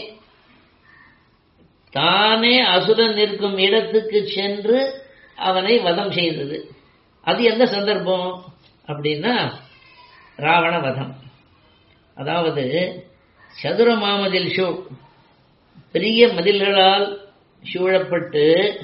தானே அசுரன் நிற்கும் இடத்துக்கு சென்று அவனை வதம் செய்தது அது எந்த சந்தர்ப்பம் அப்படின்னா ராவண வதம் அதாவது சதுர மாமதில் ஷூ பெரிய மதில்களால் சூழப்பட்டு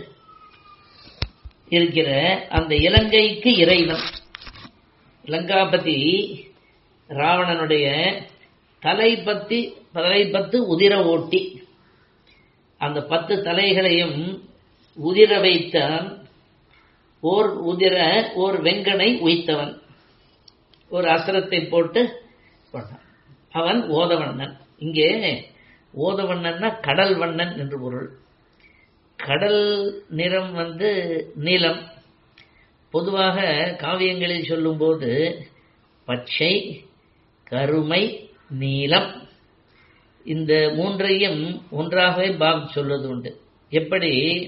இருக்கிற அந்த இலங்கைக்கு இறைவன் லங்காபதி ராவணனுடைய தலைப்பத்தி தலைப்பத்து உதிர ஓட்டி அந்த பத்து தலைகளையும் உதிர வைத்தான் ஓர் உதிர ஓர் வெங்கனை உய்த்தவன் ஒரு அஸ்திரத்தை போட்டு கொண்டான் அவன் ஓதவண்ணன் இங்கே ஓதவண்ணன்னா கடல் வண்ணன் என்று பொருள் கடல் நிறம் வந்து நீலம் பொதுவாக காவியங்களில் சொல்லும்போது பச்சை கருமை நீலம் இந்த மூன்றையும் ஒன்றாகவே பாப் சொல்வது உண்டு எப்படி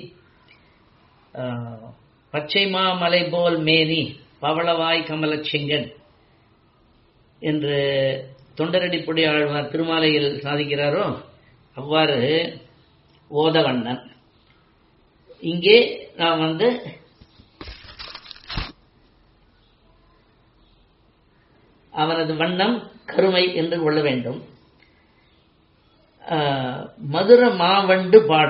ஆஹ், பச்சை மாமலை போல் மேனி பவளவாய் கமலச்சிங்கன் என்று தொண்டரடிப்புடி ஆழ்வார் திருமாலையில் சாதிக்கிறாரோ அவ்வாறு ஓதவண்ணன் இங்கே நாம் வந்து அவனது வண்ணம் கருமை என்று கொள்ள வேண்டும் ஆஹ், மதுர மாவண்டு பாட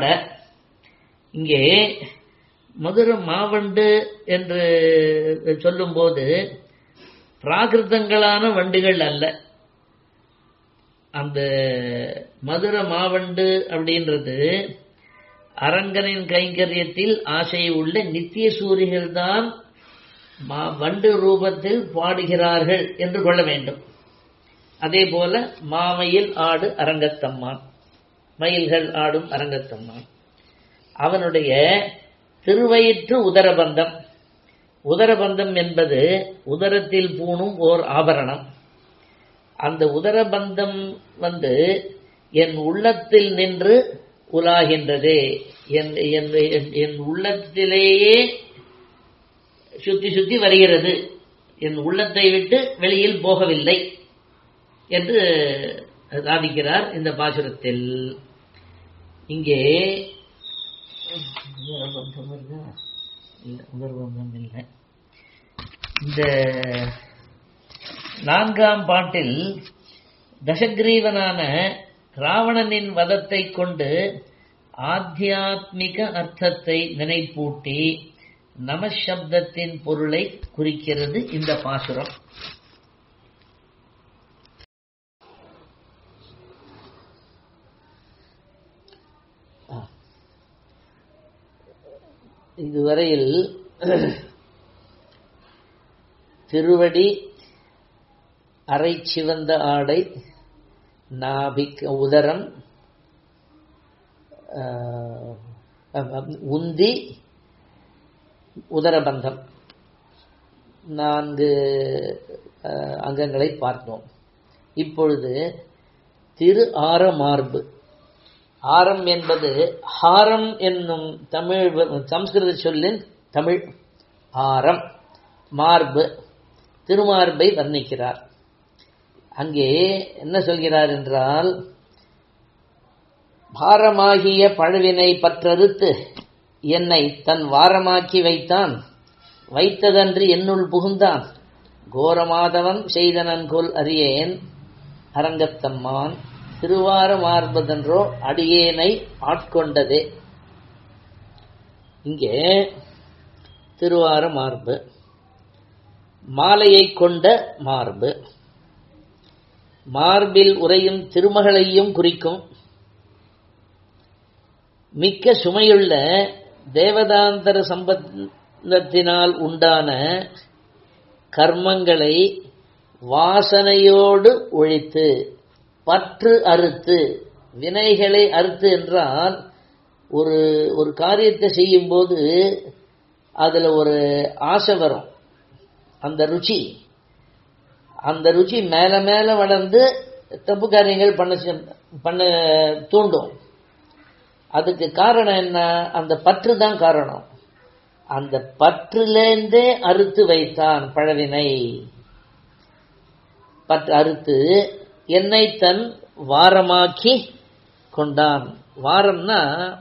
இங்கே மதுர மாவண்டு என்று சொல்லும்போது பிராகிருதங்களான வண்டுகள் அல்ல அந்த மதுர மாவண்டு அப்படின்றது அரங்கனின் கைங்கரியத்தில் ஆசை உள்ள நித்திய சூரிகள் தான் வண்டு ரூபத்தில் பாடுகிறார்கள் என்று கொள்ள வேண்டும் அதே போல மாமையில் ஆடு அரங்கத்தம்மான் மயில்கள் ஆடும் அரங்கத்தம்மான் அவனுடைய திருவயிற்று உதரபந்தம் உதரபந்தம் என்பது உதரத்தில் பூணும் ஓர் ஆபரணம் அந்த உதரபந்தம் வந்து என் உள்ளத்தில் நின்று உலாகின்றது என் உள்ளத்திலேயே சுத்தி சுத்தி வருகிறது என் உள்ளத்தை விட்டு வெளியில் போகவில்லை என்று சாதிக்கிறார் இந்த பாசுரத்தில் இங்கே இல்லை இந்த நான்காம் பாட்டில் தசகிரீவனான ராவணனின் வதத்தை கொண்டு ஆத்தியாத்மிக அர்த்தத்தை நினைப்பூட்டி நமசப்தத்தின் பொருளை குறிக்கிறது இந்த பாசுரம் இதுவரையில் திருவடி அரை சிவந்த ஆடை நாபிக் உதரம் உந்தி உதரபந்தம் நான்கு அங்கங்களை பார்த்தோம் இப்பொழுது திரு ஆர மார்பு ஆரம் என்பது ஹாரம் என்னும் தமிழ் சம்ஸ்கிருத சொல்லின் தமிழ் ஆரம் மார்பு திருமார்பை வர்ணிக்கிறார் அங்கே என்ன சொல்கிறார் என்றால் பாரமாகிய பழுவினை பற்றறுத்து என்னை தன் வாரமாக்கி வைத்தான் வைத்ததன்று என்னுள் புகுந்தான் கோரமாதவன் செய்தனன் கொல் அறியேன் அரங்கத்தம்மான் திருவார மார்பதென்றோ அடியேனை ஆட்கொண்டதே இங்கே திருவார மார்பு மாலையை கொண்ட மார்பு மார்பில் உரையும் திருமகளையும் குறிக்கும் மிக்க சுமையுள்ள தேவதாந்தர சம்பந்தத்தினால் உண்டான கர்மங்களை வாசனையோடு ஒழித்து பற்று அறுத்து வினைகளை அறுத்து என்றால் ஒரு ஒரு காரியத்தை செய்யும்போது அதில் ஒரு ஆசை வரும் அந்த ருச்சி அந்த ருச்சி மேலே மேலே வளர்ந்து தப்பு காரியங்கள் பண்ண பண்ண தூண்டும் அதுக்கு காரணம் என்ன அந்த பற்று தான் காரணம் அந்த பற்றுலேருந்தே அறுத்து வைத்தான் பழவினை பற்று அறுத்து என்னை தன் வாரமாக்கி கொண்டான் வாரம்னா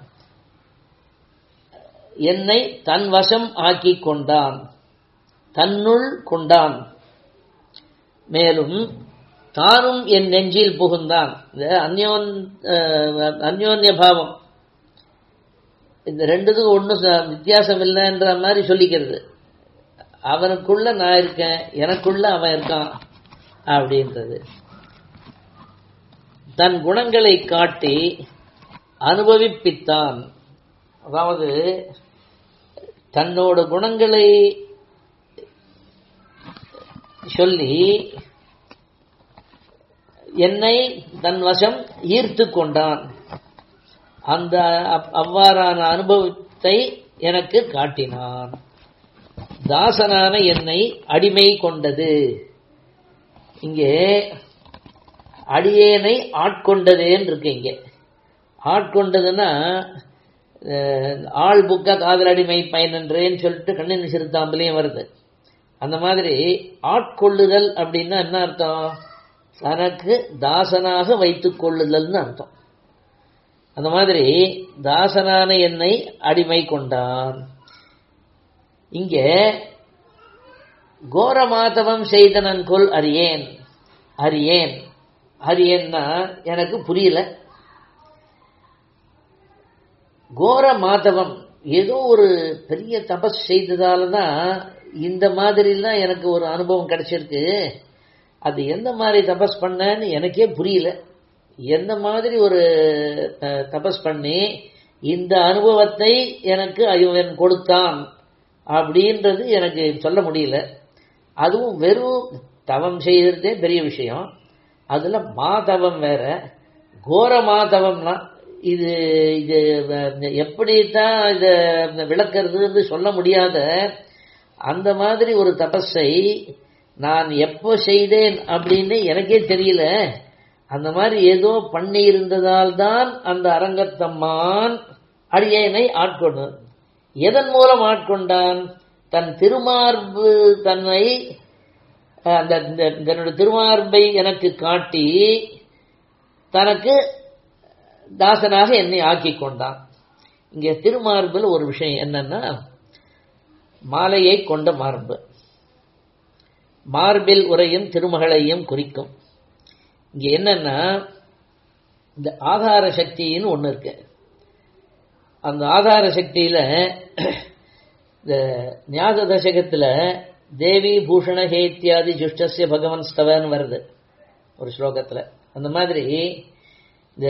என்னை தன் வசம் ஆக்கி கொண்டான் தன்னுள் கொண்டான் மேலும் தானும் என் நெஞ்சில் புகுந்தான் இந்த அந்யோன் அந்யோன்ய பாவம் இந்த ரெண்டுத்துக்கும் ஒன்றும் வித்தியாசம் இல்லைன்ற மாதிரி சொல்லிக்கிறது அவனுக்குள்ள நான் இருக்கேன் எனக்குள்ள அவன் இருக்கான் அப்படின்றது தன் குணங்களை காட்டி அனுபவிப்பித்தான் அதாவது தன்னோட குணங்களை சொல்லி என்னை தன் வசம் ஈர்த்து கொண்டான் அந்த அவ்வாறான அனுபவத்தை எனக்கு காட்டினான் தாசனான என்னை அடிமை கொண்டது இங்கே அடியேனை ஆட்கொண்டதேன்னு இருக்கு இங்க ஆட்கொண்டதுன்னா ஆள் புக்க காதல் அடிமை பயனன்றேன்னு சொல்லிட்டு கண்ணின் சிறுத்தாம்பலையும் வருது அந்த மாதிரி ஆட்கொள்ளுதல் அப்படின்னா என்ன அர்த்தம் தனக்கு தாசனாக வைத்துக் கொள்ளுதல்னு அர்த்தம் அந்த மாதிரி தாசனான என்னை அடிமை கொண்டான் இங்கே கோரமாதவம் செய்தனன் கொல் அறியேன் அறியேன் அறியேன்னா எனக்கு புரியல கோர மாதவம் ஏதோ ஒரு பெரிய தபஸ் செய்ததால தான் இந்த மாதிரிலாம் எனக்கு ஒரு அனுபவம் கிடைச்சிருக்கு அது எந்த மாதிரி தபஸ் பண்ணேன்னு எனக்கே புரியல எந்த மாதிரி ஒரு அஹ், தபஸ் பண்ணி இந்த அனுபவத்தை எனக்கு இவன் கொடுத்தான் அப்படின்றது எனக்கு சொல்ல முடியல அதுவும் வெறும் தவம் செய்யறதே பெரிய விஷயம் அதுல மாதவம் வேற கோர மாதவம்னா இது இது அஹ், எப்படித்தான் இத விளக்குறதுன்னு சொல்ல முடியாத அந்த மாதிரி ஒரு தபஸை நான் எப்போ செய்தேன் அப்படின்னு எனக்கே தெரியல அந்த மாதிரி ஏதோ பண்ணி இருந்ததால் தான் அந்த அரங்கத்தம்மான் அடியேனை ஆட்கொண்டு எதன் மூலம் ஆட்கொண்டான் தன் திருமார்பு தன்னை அஹ், அந்த இந்த- தன்னுடைய திருமார்பை எனக்கு காட்டி தனக்கு தாசனாக என்னை ஆக்கிக் கொண்டான் இங்கே திருமார்பில் ஒரு விஷயம் என்னன்னா மாலையை கொண்ட மார்பு மார்பில் உரையும் திருமகளையும் குறிக்கும் இங்க என்னன்னா இந்த ஆதார சக்தின்னு ஒண்ணு இருக்கு அந்த ஆதார சக்தியில இந்த ஞாத தசகத்துல தேவி பூஷண ஹேத்தியாதி ஜுஷ்டஸ்ய பகவன் ஸ்தவன் வருது ஒரு ஸ்லோகத்துல அந்த மாதிரி இந்த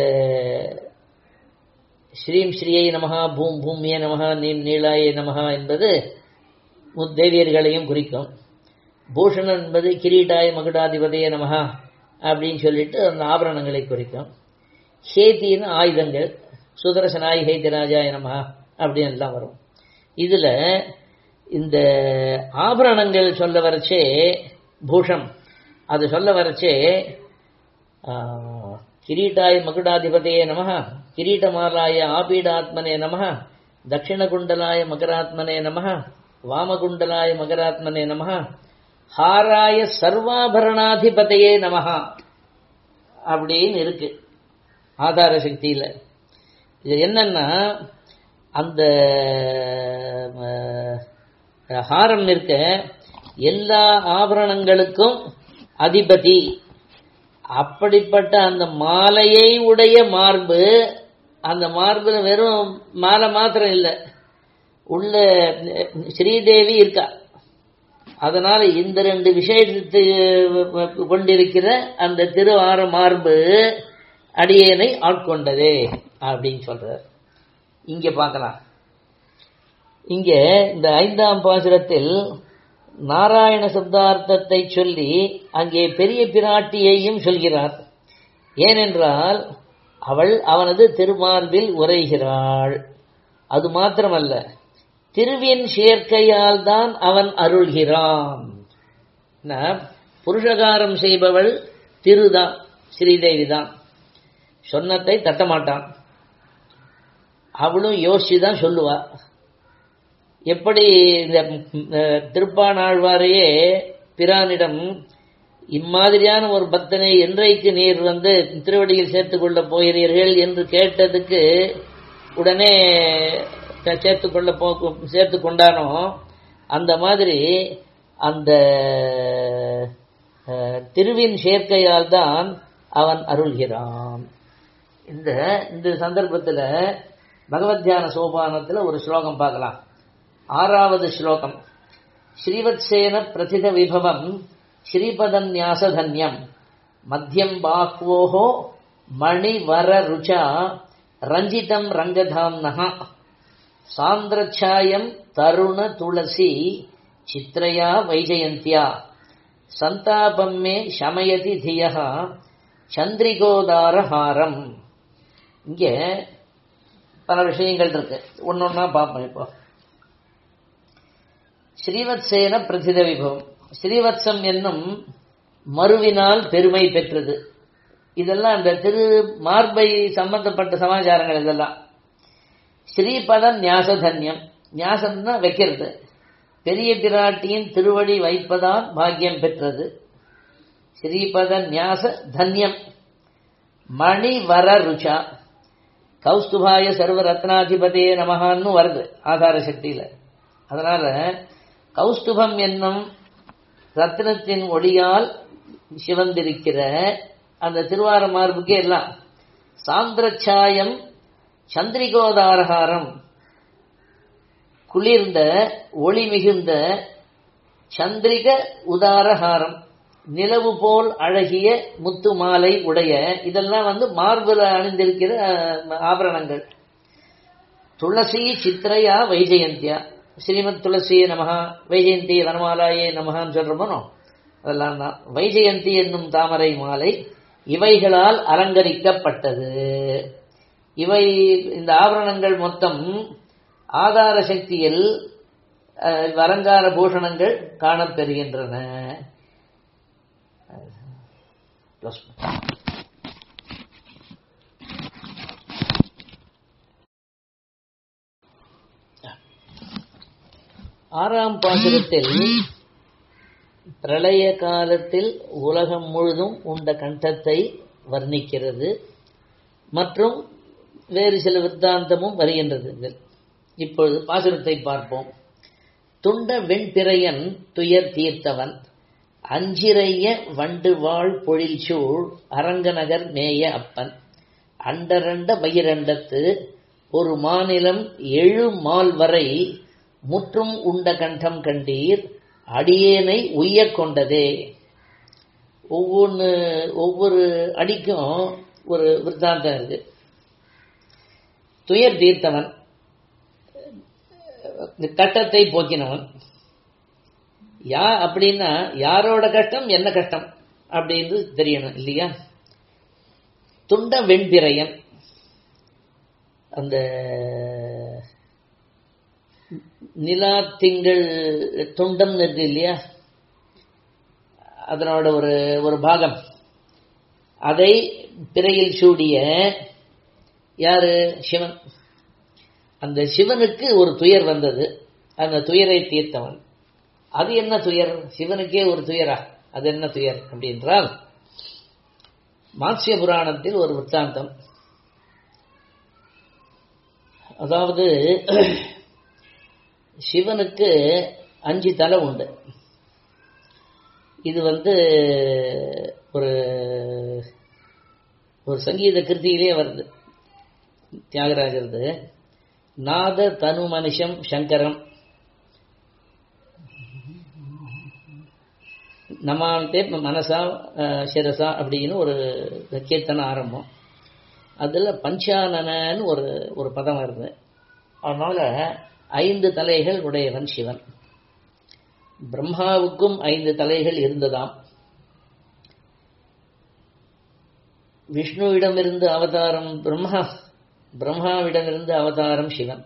ஸ்ரீம் ஸ்ரீயை நமஹா பூம் பூமியே நமஹா நீம் நீளாயே நமஹா என்பது முத்தேவியர்களையும் குறிக்கும் பூஷணம் என்பது கிரீட்டாய மகுடாதிபதியே நமஹா அப்படின்னு சொல்லிட்டு அந்த ஆபரணங்களை குறிக்கும் ஹேத்தின்னு ஆயுதங்கள் சுதர்சனாய் ஹேத்திராஜாய நமஹா அப்படின்னு எல்லாம் வரும் இதுல இந்த ஆபரணங்கள் சொல்ல வரச்சே பூஷம் அது சொல்ல வரச்சே ஆ, கிரீட்டாய மகுடாதிபதியே நமஹ கிரீட்டமாலாய ஆபீடாத்மனே நமஹ தட்சிணகுண்டலாய மகராத்மனே நமஹ வாமகுண்டலாய மகராத்மனே நமஹ ஹாராய சர்வாபரணாதிபதையே நமஹ அப்படின்னு இருக்கு ஆதார சக்தியில இது என்னன்னா அந்த அஹ், ஹாரம் இருக்க எல்லா ஆபரணங்களுக்கும் அதிபதி அப்படிப்பட்ட அந்த மாலையை உடைய மார்பு அந்த மார்புல வெறும் மாலை மாத்திரம் இல்லை உள்ள ஸ்ரீதேவி இருக்கா அதனால இந்த ரெண்டு விஷயத்தை கொண்டிருக்கிற அந்த திரு ஆர மார்பு அடியேனை ஆட்கொண்டதே அப்படின்னு சொல்றார் இங்க பார்க்கலாம் இங்க இந்த ஐந்தாம் பாசுரத்தில் நாராயண சப்தார்த்தத்தை சொல்லி அங்கே பெரிய பிராட்டியையும் சொல்கிறார் ஏனென்றால் அவள் அவனது திருமார்பில் உரைகிறாள் அது மாத்திரமல்ல திருவின் சேர்க்கையால் தான் அவன் அருள்கிறான் என்ன, புருஷகாரம் செய்பவள் திருதான் ஸ்ரீதேவி தான் சொன்னத்தை தட்டமாட்டான் அவளும் யோசிச்சு தான் சொல்லுவா எப்படி இந்த அஹ், திருப்பானாழ்வாரையே பிரானிடம் இம்மாதிரியான ஒரு பக்தனை என்றைக்கு நீர் வந்து திருவடியில் சேர்த்துக் கொள்ளப் போகிறீர்கள் என்று கேட்டதுக்கு உடனே சேர்த்துக் கொள்ள போ சேர்த்துக் கொண்டானோ அந்த மாதிரி அந்த அஹ், திருவின் சேர்க்கையால் தான் அவன் அருள்கிறான் இந்த இந்த சந்தர்ப்பத்துல பகவத் தியான சோபானத்துல ஒரு ஸ்லோகம் பார்க்கலாம் ஆறாவது ஸ்லோகம் ஸ்ரீவத்சேன பிரதித விபவம் ஸ்ரீபதன்யாசதன்யம் மத்தியம் பாஹ்வோஹோ மணிவர ருச்சா ரஞ்சிதம் ரங்கதாம்னஹ சாந்திரச்சாயம் தருண துளசி சித்ரயா வைஜயந்தியா சந்தாபம் மே சமயதி தியः சந்திரிகோதாரஹாரம் இங்க பல விஷயங்கள் இருக்கு ஒன்னொன்னா பார்ப்போம் இப்போ ஸ்ரீவத்சேன பிரதித விபவம் ஸ்ரீவத்சம் என்னும் மறுவினால் பெருமை பெற்றது இதெல்லாம் அந்த திரு மார்பை சம்பந்தப்பட்ட சமாச்சாரங்கள் இதெல்லாம் ஸ்ரீபத ஞாசதன்யம் ஞாசம்னா வைக்கிறது பெரிய பிராட்டியின் திருவடி வைப்பதால் பாக்கியம் பெற்றது ஸ்ரீபத ஞாச தன்யம் மணிவர ருச்சா கௌஸ்துபாய சர்வ ரத்னாதிபதியே நமகான்னு வருது ஆதார சக்தியில அதனால கௌஸ்துபம் என்னும் ரத்னத்தின் ஒளியால் சிவந்திருக்கிற அந்த திருவார மார்புக்கே எல்லாம் சாந்திரச்சாயம் சந்திரிகோதாரகாரம் குளிர்ந்த ஒளி மிகுந்த சந்திரிக உதாரஹாரம் நிலவு போல் அழகிய முத்து மாலை உடைய இதெல்லாம் வந்து மார்பில் அணிந்திருக்கிற அஹ், ஆபரணங்கள் துளசி சித்திரையா வைஜெயந்தியா ஸ்ரீமத் துளசி நமஹா வைஜெயந்தி வனமாலாயே நமகான்னு சொல்றோமோ அதெல்லாம் தான் வைஜெயந்தி என்னும் தாமரை மாலை இவைகளால் அலங்கரிக்கப்பட்டது இவை இந்த ஆபரணங்கள் மொத்தம் ஆதார சக்தியில் அஹ், அலங்கார பூஷணங்கள் காணப்பெறுகின்றன Close. ஆறாம் பாசுரத்தில் பிரளய காலத்தில் உலகம் முழுதும் உண்ட கண்டத்தை வர்ணிக்கிறது மற்றும் வேறு சில வித்தாந்தமும் வருகின்றது இதில். இப்பொழுது பாசுரத்தை பார்ப்போம் துண்ட வெண்பிறையன் துயர் தீர்த்தவன் அஞ்சிறைய வண்டு வாழ் பொழில்சூழ் அரங்கநகர் மேய அப்பன் அண்டரண்ட பகிரண்டத்து ஒரு மாநிலம் எழு மால் வரை முற்றும் உண்ட கண்டம் கண்டீர் அடியேனை உய்யக் கொண்டதே ஒவ்வொன்று ஒவ்வொரு அடிக்கும் ஒரு விருத்தாந்தம் இருக்கு துயர் தீர்த்தவன் இந்த கட்டத்தை போக்கினவன் யா அப்படின்னா யாரோட கஷ்டம் என்ன கஷ்டம் அப்படின்னு தெரியணும் இல்லையா துண்ட வெண்பிறையன் அந்த நிலா திங்கள் துண்டம் இருக்கு இல்லையா அதனோட ஒரு ஒரு பாகம் அதை பிறையில் சூடிய யாரு சிவன் அந்த சிவனுக்கு ஒரு துயர் வந்தது அந்த துயரை தீர்த்தவன் அது என்ன துயர் சிவனுக்கே ஒரு துயரா அது என்ன துயர் அப்படின்றால் மாத்ஸ்ய புராணத்தில் ஒரு விற்த்தாந்தம் அதாவது சிவனுக்கு அஞ்சு தலை உண்டு இது வந்து ஒரு ஒரு சங்கீத கிருதியிலே வருது தியாகராஜருது நாத தனு மனுஷம் சங்கரம் நமாந்தே மனசா அஹ், சிரசா அப்படின்னு ஒரு கீர்த்தனை ஆரம்பம் அதில் பஞ்சானனன்னு ஒரு ஒரு பதம் வருது அதனால ஐந்து தலைகள் உடையவன் சிவன் பிரம்மாவுக்கும் ஐந்து தலைகள் இருந்ததாம் விஷ்ணுவிடமிருந்து அவதாரம் பிரம்மா பிரம்மாவிடமிருந்து அவதாரம் சிவன்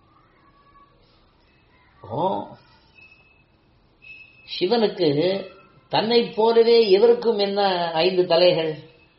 ஓ சிவனுக்கு தன்னை போலவே இவருக்கும் என்ன ஐந்து தலைகள்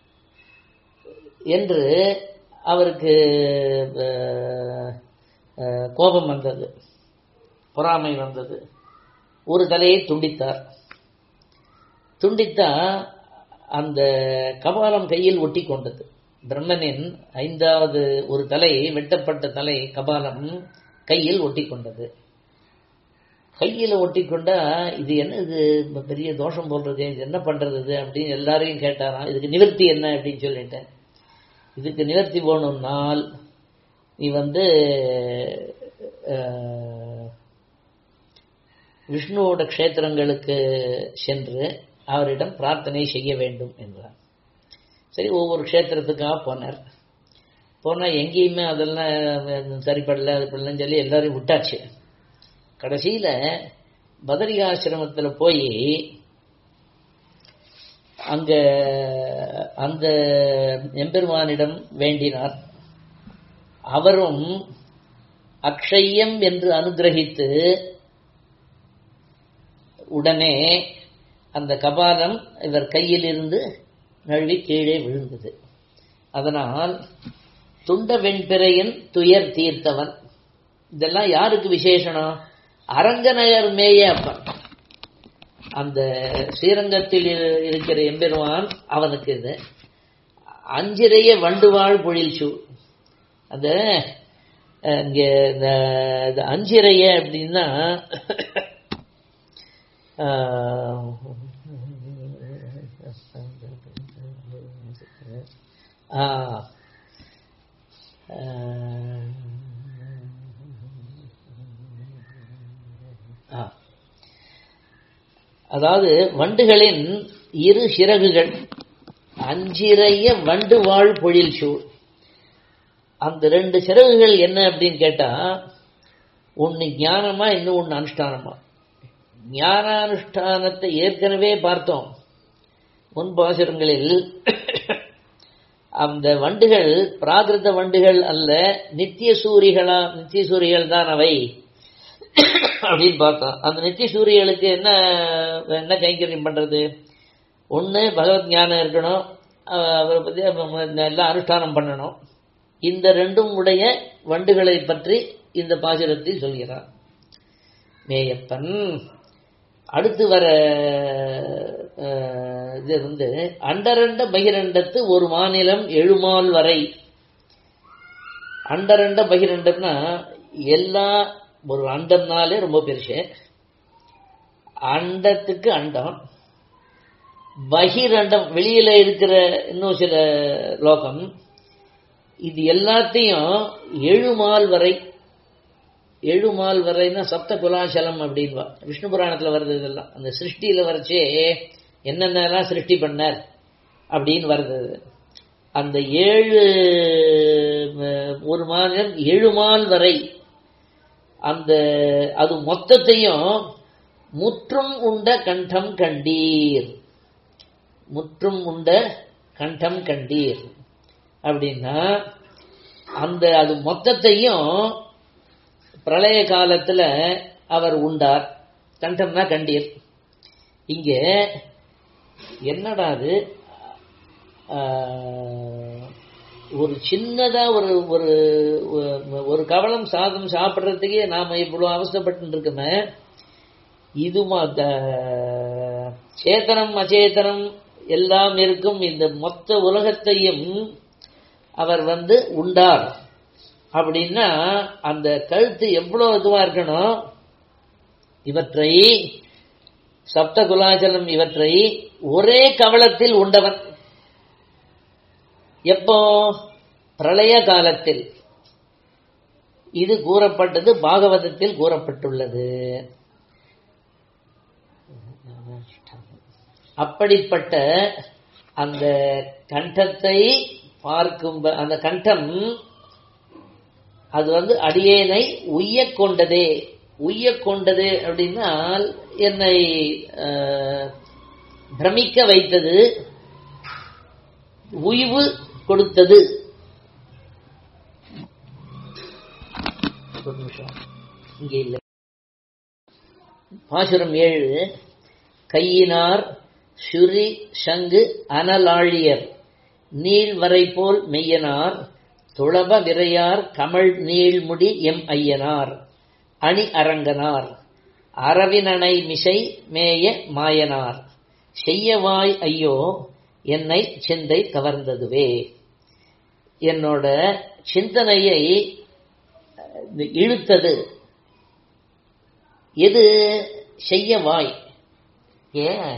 என்று அவருக்கு அஹ், அஹ், கோபம் வந்தது பொறாமை வந்தது ஒரு தலையை துண்டித்தார் துண்டித்தா அந்த கபாலம் கையில் ஒட்டி கொண்டது பிரம்மனின் ஐந்தாவது ஒரு தலை வெட்டப்பட்ட தலை கபாலம் கையில் ஒட்டி கொண்டது கையில் ஒட்டி கொண்டா இது என்ன இது பெரிய தோஷம் போடுறது இது என்ன பண்றது இது அப்படின்னு எல்லாரையும் கேட்டாராம் இதுக்கு நிவர்த்தி என்ன அப்படின்னு சொல்லிட்டேன் இதுக்கு நிவர்த்தி போகணும்னால் நீ வந்து அஹ், விஷ்ணுவோட க்ஷேத்திரங்களுக்கு சென்று அவரிடம் பிரார்த்தனை செய்ய வேண்டும் என்றார் சரி ஒவ்வொரு க்ஷேத்திரத்துக்காக போனார் போனால் எங்கேயுமே அதெல்லாம் சரிப்படல அது பண்ணலன்னு சொல்லி எல்லாரையும் விட்டாச்சு கடைசியில் பதரிகாசிரமத்தில் போய் அங்க அந்த எம்பெருமானிடம் வேண்டினார் அவரும் அக்ஷயம் என்று அனுகிரகித்து உடனே அந்த கபாலம் இவர் கையில் இருந்து நழுவி கீழே விழுந்தது அதனால் துண்ட வெண்பிறையின் துயர் தீர்த்தவன் இதெல்லாம் யாருக்கு விசேஷனம் அரங்கநகர் மேய அப்பன் அந்த ஸ்ரீரங்கத்தில் இரு- இருக்கிற எம்பெருமான் அவனுக்கு இது அஞ்சிறைய வண்டுவாழ் பொழில் சூ அந்த அஹ், இங்க இந்த இந்த அஞ்சிறைய அப்படின்னா ஆஹ், ஆஹ், ஆஹ், அதாவது வண்டுகளின் இரு சிறகுகள் அஞ்சிறைய வண்டு வாழ் பொழில் சூழ் அந்த ரெண்டு சிறகுகள் என்ன அப்படின்னு கேட்டா ஒன்னு ஞானமா இன்னும் ஒன்னு அனுஷ்டானமா ஞானானுஷ்டானத்தை ஏற்கனவே பார்த்தோம் முன்பாசுரங்களில் அந்த வண்டுகள் பிராகிருத வண்டுகள் அல்ல நித்திய சூரிகளா நித்திய சூரிகள் தான் அவை அப்படின்னு பார்த்தோம் அந்த நித்திய சூரியர்களுக்கு என்ன என்ன கைங்கரியம் பண்றது ஒன்று பகவத் ஞானம் இருக்கணும் அவரை பற்றி எல்லாம் அனுஷ்டானம் பண்ணணும் இந்த ரெண்டும் உடைய வண்டுகளை பற்றி இந்த பாசுரத்தில் சொல்கிறார் மேயப்பன் அடுத்து வர இது வந்து அண்டரண்ட பகிரண்டத்து ஒரு மாநிலம் எழுமால் வரை அண்டரண்ட பகிரண்டம்னா எல்லா ஒரு அண்டம்னாலே ரொம்ப பெருசு அண்டத்துக்கு அண்டம் பகிரண்டம் வெளியில இருக்கிற இன்னும் சில லோகம் இது எல்லாத்தையும் எழுமால் வரை எழுமால் வரைன்னா சப்த குலாசலம் அப்படின்வா விஷ்ணு புராணத்துல வருது இதெல்லாம் அந்த சிருஷ்டியில வரைச்சே என்னென்னலாம் சிருஷ்டி பண்ணார் அப்படின்னு வருது அந்த ஏழு ஒரு மாதம் எழுமால் வரை அந்த அது மொத்தத்தையும் முற்றும் உண்ட கண்டம் கண்டீர் முற்றும் உண்ட கண்டம் கண்டீர் அப்படின்னா அந்த அது மொத்தத்தையும் பிரளய காலத்துல அவர் உண்டார் கண்டம்னா கண்டீர் இங்க என்னடா அது ஒரு சின்னதா ஒரு ஒரு ஒரு கவலம் சாதம் சாப்பிட்றதுக்கே நாம இவ்வளவு அவஸ்தப்பட்டு இருக்கோமே இது சேத்தனம் அச்சேதனம் எல்லாம் இருக்கும் இந்த மொத்த உலகத்தையும் அவர் வந்து உண்டார் அப்படின்னா அந்த கழுத்து எவ்வளவு இதுவா இருக்கணும் இவற்றை சப்த குலாச்சலம் இவற்றை ஒரே கவலத்தில் உண்டவன் எப்போ பிரளய காலத்தில் இது கூறப்பட்டது பாகவதத்தில் கூறப்பட்டுள்ளது அப்படிப்பட்ட அந்த கண்டத்தை பார்க்கும் அந்த கண்டம் அது வந்து அடியேனை உய்ய கொண்டதே உய்ய கொண்டது அப்படின்னால் என்னை பிரமிக்க வைத்தது உய்வு கொடுத்தது ஒரு நிமிஷம் இங்கே இல்லை பாசுரம் ஏழு கையினார் சுரி சங்கு அனலாழியர் நீள்வரை போல் மெய்யனார் துளப விரையார் கமல் நீள்முடி எம் ஐயனார் அணி அரங்கனார் அரவினனை மிசை மேய மாயனார் செய்யவாய் ஐயோ என்னை சிந்தை கவர்ந்ததுவே என்னோட சிந்தனையை இழுத்தது எது செய்ய வாய் ஏன்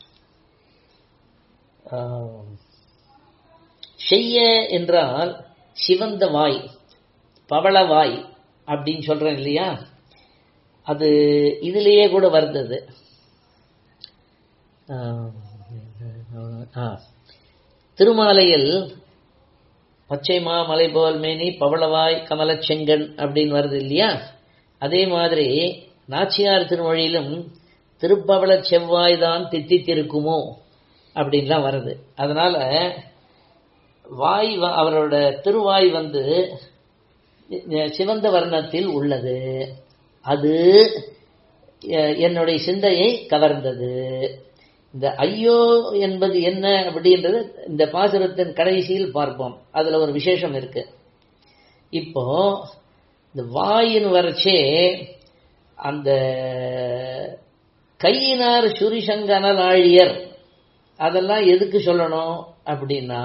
செய்ய என்றால் சிவந்த வாய் பவளவாய் அப்படின்னு சொல்றேன் இல்லையா அது இதுலேயே கூட வருது திருமாலையில் பச்சை மாமலை போல் மேனி பவளவாய் கமலச் செங்கன் அப்படின்னு வருது இல்லையா அதே மாதிரி நாச்சியார் திருமொழியிலும் திருப்பவள செவ்வாய் தான் தித்தித்திருக்குமோ அப்படின்லாம் வருது அதனால வாய் அவரோட திருவாய் வந்து சிவந்த வர்ணத்தில் உள்ளது அது என்னுடைய சிந்தையை கவர்ந்தது இந்த ஐயோ என்பது என்ன அப்படின்றது இந்த பாசுரத்தின் கடைசியில் பார்ப்போம் அதுல ஒரு விசேஷம் இருக்கு இப்போ இந்த வாயின் வரைச்சே அந்த கையினார் சுரிசங்கனல் ஆழியர் அதெல்லாம் எதுக்கு சொல்லணும் அப்படின்னா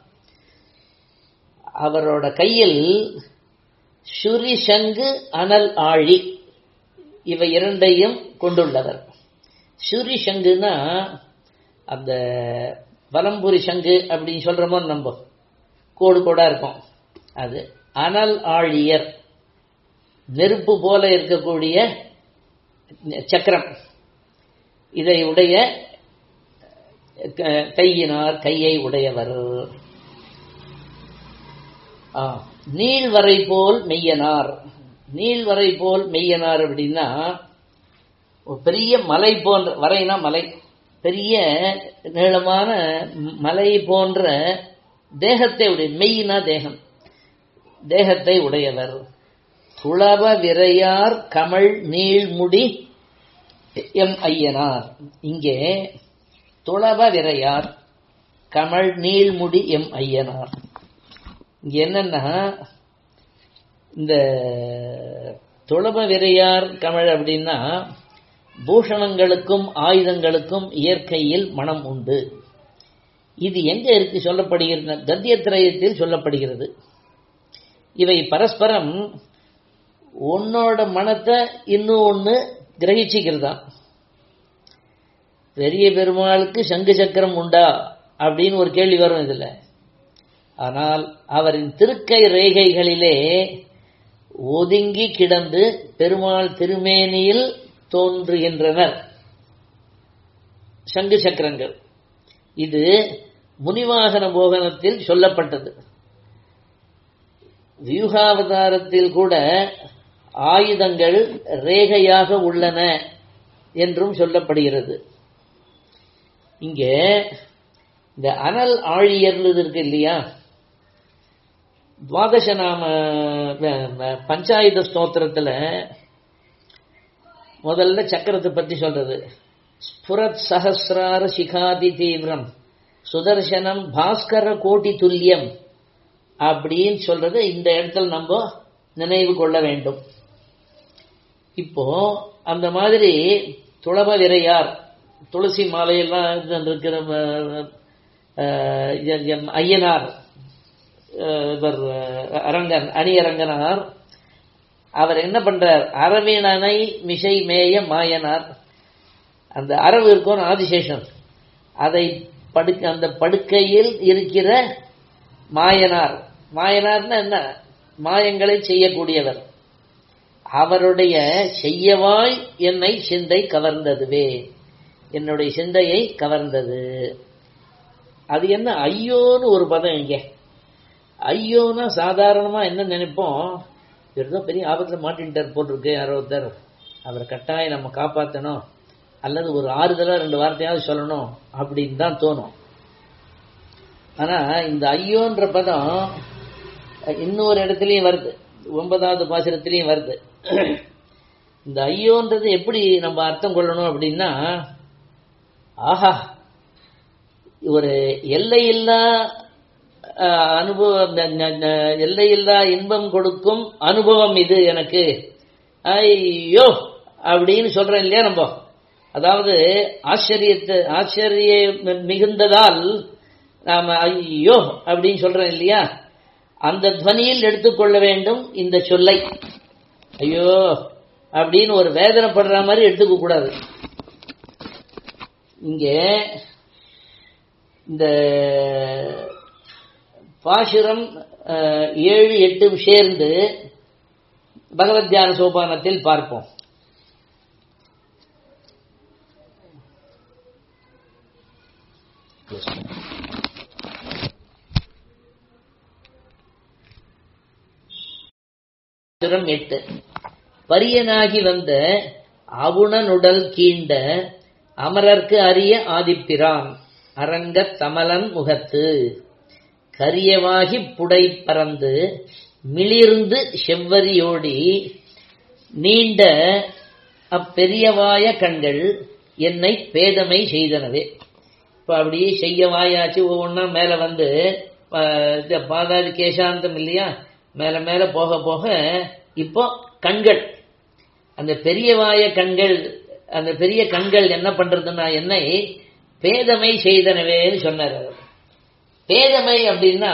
அவரோட கையில் சுரிசங்கு அனல் ஆழி இவை இரண்டையும் கொண்டுள்ளவர் சுரி சங்குனா அந்த வலம்புரி சங்கு அப்படின்னு சொல்றோமோ நம்ம கோடு கோடா இருக்கும் அது அனல் ஆழியர் நெருப்பு போல இருக்கக்கூடிய சக்கரம் இதை உடைய க- கையினார் கையை உடையவர் ஆ, நீள்வரை போல் மெய்யனார் நீள்வரை போல் மெய்யனார் அப்படின்னா ஒரு பெரிய மலை போன்ற வரைனா மலை பெரிய நீளமான மலை போன்ற தேகத்தை உடைய மெய்னா தேகம் தேகத்தை உடையவர் துளவ விரையார் கமல் நீள்முடி எம் ஐயனார் இங்கே துளவ விரையார் கமல் நீள்முடி எம் ஐயனார் இங்க என்னன்னா இந்த துளப விரையார் கமழ் அப்படின்னா பூஷணங்களுக்கும் ஆயுதங்களுக்கும் இயற்கையில் மனம் உண்டு இது எங்க இருக்கு சொல்லப்படுகிறது கத்தியத்திரயத்தில் சொல்லப்படுகிறது இவை பரஸ்பரம் உன்னோட மனத்தை இன்னும் ஒன்று கிரகிச்சிக்கிறதா பெரிய பெருமாளுக்கு சங்கு சக்கரம் உண்டா அப்படின்னு ஒரு கேள்வி வரும் இதுல ஆனால் அவரின் திருக்கை ரேகைகளிலே ஒதுங்கி கிடந்து பெருமாள் திருமேனியில் தோன்றுகின்றனர் சங்கு சக்கரங்கள் இது முனிவாகன போகனத்தில் சொல்லப்பட்டது வியூகாவதாரத்தில் கூட ஆயுதங்கள் ரேகையாக உள்ளன என்றும் சொல்லப்படுகிறது இங்கே இந்த அனல் ஆழியர்னது இருக்கு இல்லையா துவாதச நாம பஞ்சாயுத ஸ்தோத்திரத்துல முதல்ல சக்கரத்தை பத்தி சொல்றது ஸ்புரத் சஹசிரார சிகாதி தீவிரம் சுதர்சனம் பாஸ்கர கோட்டி துல்லியம் அப்படின்னு சொல்றது இந்த இடத்துல நம்ம நினைவு கொள்ள வேண்டும் இப்போ அந்த மாதிரி துளப விரையார் துளசி மாலையெல்லாம் இருக்கிற ஐயனார் இவர் அரங்கன் அணியரங்கனார் அவர் என்ன பண்றார் அரவிணனை மிசை மேய மாயனார் அந்த அரவு இருக்கும் ஆதிசேஷன் அதை படுக்க அந்த படுக்கையில் இருக்கிற மாயனார் மாயனார்னா என்ன மாயங்களை செய்யக்கூடியவர் அவருடைய செய்யவாய் என்னை சிந்தை கவர்ந்ததுவே என்னுடைய சிந்தையை கவர்ந்தது அது என்ன ஐயோன்னு ஒரு பதம் இங்க ஐயோன்னா சாதாரணமா என்ன நினைப்போம் இவர் தான் பெரிய ஆபத்தில் மாட்டின்ட்டார் போட்டிருக்கு யாரோ ஒருத்தர் அவரை கட்டாயம் நம்ம காப்பாற்றணும் அல்லது ஒரு ஆறுதலா ரெண்டு வார்த்தையாவது சொல்லணும் அப்படின்னு தான் தோணும் ஆனா இந்த ஐயோன்ற பதம் இன்னொரு இடத்துலயும் வருது ஒன்பதாவது பாசுரத்திலையும் வருது இந்த ஐயோன்றது எப்படி நம்ம அர்த்தம் கொள்ளணும் அப்படின்னா ஆஹா ஒரு எல்லையில்லா அனுபவம் எல்லையில்லா இன்பம் கொடுக்கும் அனுபவம் இது எனக்கு ஐயோ அப்படின்னு சொல்றேன் இல்லையா நம்ம அதாவது ஆச்சரியத்தை ஆச்சரிய மிகுந்ததால் நாம ஐயோ அப்படின்னு சொல்றேன் இல்லையா அந்த துவனியில் எடுத்துக்கொள்ள வேண்டும் இந்த சொல்லை ஐயோ அப்படின்னு ஒரு வேதனைப்படுற மாதிரி எடுத்துக்க கூடாது இங்கே இந்த பாசுரம் ஏழு எட்டும் சேர்ந்து பகவத் தியான சோபானத்தில் பார்ப்போம் எட்டு பரியனாகி வந்த அவுணனுடல் கீண்ட அமரர்க்கு அரிய ஆதிப்பிரான் அரங்கத் தமலன் முகத்து கரியவாகி புடை பறந்து மிளிர்ந்து செவ்வரியோடி நீண்ட அப்பெரியவாய கண்கள் என்னை பேதமை செய்தனவே இப்ப அப்படியே செய்ய வாயாச்சு ஒவ்வொன்றா மேல வந்து பாதாதி கேசாந்தம் இல்லையா மேல மேல போக போக இப்போ கண்கள் அந்த பெரியவாய கண்கள் அந்த பெரிய கண்கள் என்ன பண்றதுன்னா என்னை பேதமை செய்தனவேன்னு சொன்னார் அவர் பேதமை அப்படின்னா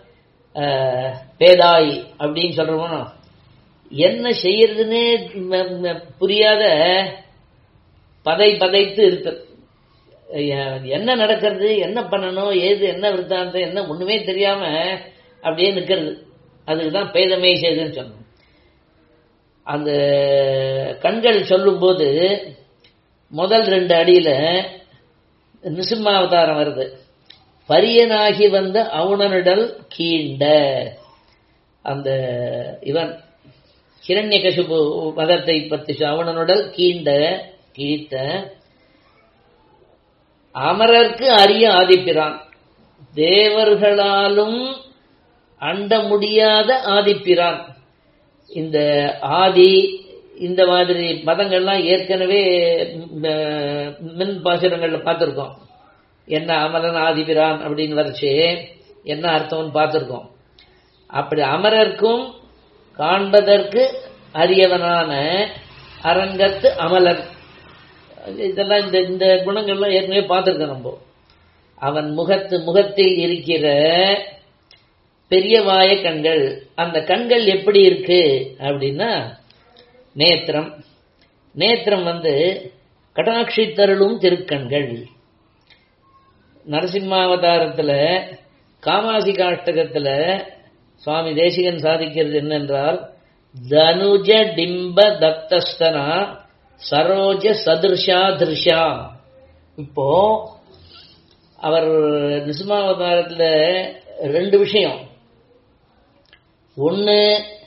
பேதாய் அப்படின்னு சொல்றோமோ என்ன செய்யறதுன்னே புரியாத பதை பதைத்து இருக்கு என்ன நடக்கிறது என்ன பண்ணணும் ஏது என்ன விருத்தாந்தம் என்ன ஒண்ணுமே தெரியாம அப்படியே நிக்கிறது அதுக்குதான் பேதமை செய்துன்னு சொன்னோம் அந்த கண்கள் சொல்லும்போது முதல் ரெண்டு அடியில நிசிம்மாவதாரம் வருது பரியனாகி வந்த அவுணனிடல் கீண்ட அந்த இவன் ஹிரண்ய கசிபு மதத்தை பற்றி அவனனுடல் கீண்ட கீழ்த்த அமரர்க்கு அரிய ஆதிப்பிரான் தேவர்களாலும் அண்ட முடியாத ஆதிப்பிரான் இந்த ஆதி இந்த மாதிரி மதங்கள்லாம் ஏற்கனவே மின் பாசுரங்கள்ல பார்த்துருக்கோம் என்ன அமரன் ஆதிபிரான் அப்படின்னு வரைச்சு என்ன அர்த்தம்னு பார்த்துருக்கோம் அப்படி அமரர்க்கும் காண்பதற்கு அரியவனான அரங்கத்து அமலன் இதெல்லாம் இந்த இந்த குணங்கள்லாம் ஏற்கனவே பார்த்துருக்கோம் நம்ம அவன் முகத்து முகத்தில் இருக்கிற பெரிய வாய கண்கள் அந்த கண்கள் எப்படி இருக்கு அப்படின்னா நேத்திரம் நேத்திரம் வந்து கடாட்சி தருளும் திருக்கண்கள் நரசிம்மாவதாரத்தில் காமாசி காஷ்டகத்தில் சுவாமி தேசிகன் சாதிக்கிறது என்னென்றால் தனுஜ டிம்ப தத்தஸ்தனா சரோஜ சதிருஷா திருஷா இப்போ அவர் நிசிமாவதாரத்தில் ரெண்டு விஷயம் ஒன்று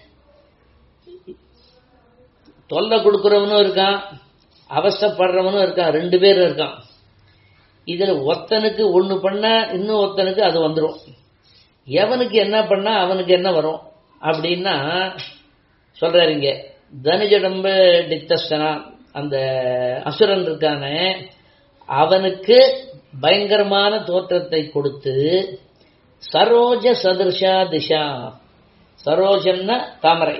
தொல்லை கொடுக்குறவனும் இருக்கான் அவஸ்தப்படுறவனும் இருக்கான் ரெண்டு பேரும் இருக்கான் இதில் ஒத்தனுக்கு ஒன்று பண்ணா இன்னும் ஒத்தனுக்கு அது வந்துடும் எவனுக்கு என்ன பண்ணா அவனுக்கு என்ன வரும் அப்படின்னா சொல்றாரு இங்க தனுஜடம்ப டித்தஸ்தனா அந்த அசுரன் இருக்கானே அவனுக்கு பயங்கரமான தோற்றத்தை கொடுத்து சரோஜ சதிருஷா திஷா சரோஜன்னா தாமரை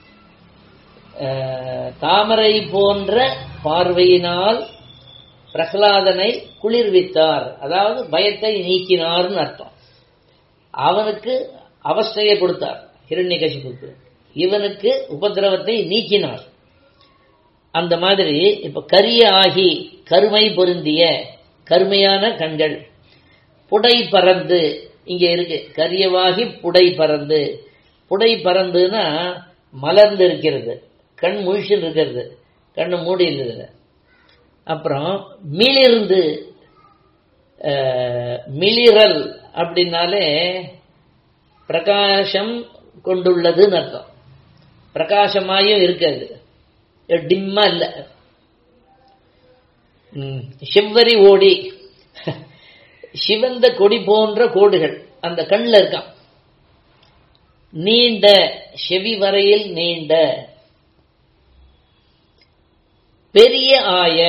தாமரை போன்ற பார்வையினால் பிரகலாதனை குளிர்வித்தார் அதாவது பயத்தை நீக்கினார்னு அர்த்தம் அவனுக்கு அவஸ்தையை கொடுத்தார் ஹிரண்யகசிப்புக்கு இவனுக்கு உபதிரவத்தை நீக்கினார் அந்த மாதிரி இப்ப கரிய ஆகி கருமை பொருந்திய கருமையான கண்கள் புடை பறந்து இங்க இருக்கு கரியவாகி புடை பறந்து புடை பறந்துன்னா மலர்ந்து இருக்கிறது கண் முழிச்சில் இருக்கிறது கண்ணு மூடி இருக்கிறது அப்புறம் மிளிர்ந்து மிளிரல் அப்படின்னாலே பிரகாசம் கொண்டுள்ளதுன்னு அர்த்தம் பிரகாசமாயும் இருக்காது டிம்மா இல்ல செவ்வரி ஓடி சிவந்த கொடி போன்ற கோடுகள் அந்த கண்ணில் இருக்கான் நீண்ட செவி வரையில் நீண்ட பெரிய ஆய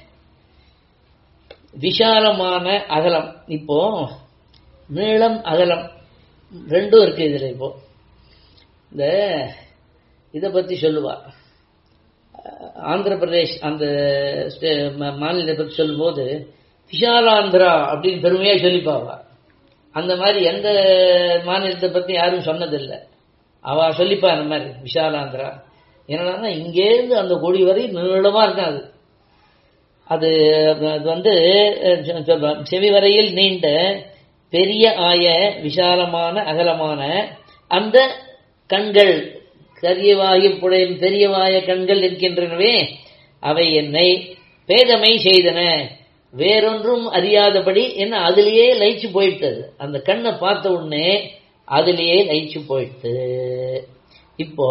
விஷாலமான அகலம் இப்போ நீளம் அகலம் ரெண்டும் இருக்கு இதுல இப்போ இந்த இதை பத்தி சொல்லுவா ஆந்திர பிரதேஷ் அந்த மாநிலத்தை பத்தி சொல்லும்போது விஷாலாந்திரா அப்படின்னு பெருமையா சொல்லிப்பாவா அந்த மாதிரி எந்த மாநிலத்தை பத்தி யாரும் சொன்னதில்லை அவ சொல்லிப்பா அந்த மாதிரி விஷாலாந்திரா என்னன்னா இங்கேருந்து அந்த கொடி வரை நீளமா இருக்காது அது அது வந்து செவி வரையில் நீண்ட பெரிய ஆய விசாலமான அகலமான அந்த கண்கள் கரியவாயு புடையும் பெரியவாய கண்கள் இருக்கின்றனவே அவை என்னை பேதமை செய்தன வேறொன்றும் அறியாதபடி என்ன அதிலேயே லயிச்சு போயிட்டது அந்த கண்ணை பார்த்த உடனே அதிலேயே லயிச்சு போயிட்டு இப்போ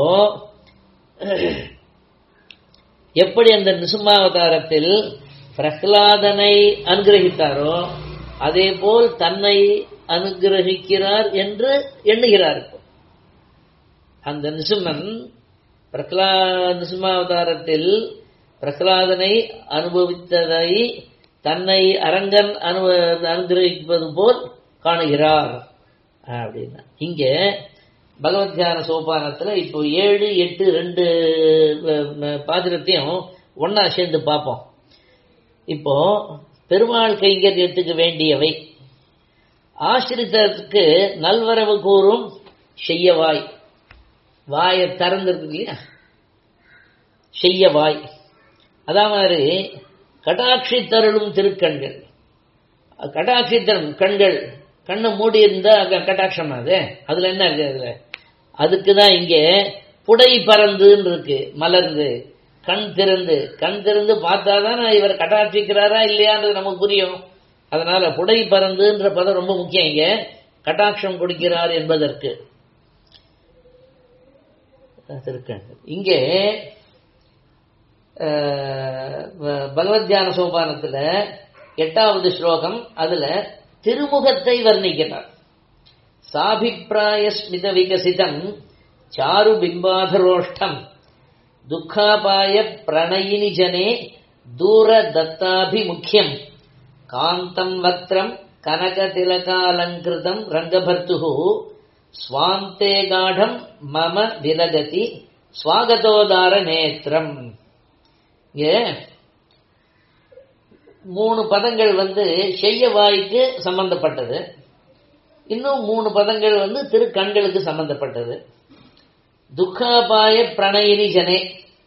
எப்படி அந்த நிசுமாவதாரத்தில் பிரகலாதனை அனுகிரகித்தாரோ அதே போல் தன்னை அனுகிரகிக்கிறார் என்று எண்ணுகிறார் இப்போ அந்த நிசுமன் பிரகலா நிசுமாவதாரத்தில் பிரகலாதனை அனுபவித்ததை தன்னை அரங்கன் அனு அனுகிரகிப்பது போல் காணுகிறார் அப்படின்னா இங்க பகவத் தியான சோபானத்துல இப்போ ஏழு எட்டு ரெண்டு பாத்திரத்தையும் ஒன்னா சேர்ந்து பார்ப்போம் இப்போ பெருமாள் கைங்கரியத்துக்கு வேண்டியவை ஆசிரித்தத்துக்கு நல்வரவு கூறும் செய்யவாய் வாயை திறந்திருக்கு இல்லையா செய்யவாய் அதே மாதிரி கடாட்சி தருளும் திருக்கண்கள் கடாட்சி தரும் கண்கள் கண்ணை மூடி இருந்தா கட்டாட்சம் அது அதுல என்ன இருக்கு அதுல அதுக்கு தான் இங்க புடை பறந்துன்னு இருக்கு மலர்ந்து கண் திறந்து கண் திறந்து பார்த்தாதான் இவர் கட்டாட்சிக்கிறாரா இல்லையான்றது நமக்கு புரியும் அதனால புடை பறந்துன்ற பதம் ரொம்ப முக்கியம் இங்க கட்டாட்சம் கொடுக்கிறார் என்பதற்கு இங்கே பகவத் தியான சோபானத்துல எட்டாவது ஸ்லோகம் அதுல திருமுகத்தை வர்ணிக்கிறார் சாபிப்பிராய ஸ்மித விகசிதம் சாரு பிம்பாதரோஷ்டம் துக்காபாய பிரணயினி ஜனே தூர தத்தாபிமுக்கியம் காந்தம் வக்திரம் கனக திலகாலங்கிருதம் ரங்கபர்த்து ஸ்வாந்தே காடம் மம விலகதி ஸ்வாகதோதார நேத்திரம் ஏ மூணு பதங்கள் வந்து செய்ய வாய்க்கு சம்பந்தப்பட்டது இன்னும் மூணு பதங்கள் வந்து திருக்கண்களுக்கு சம்பந்தப்பட்டது துக்காபாய பிரணயினி ஜனே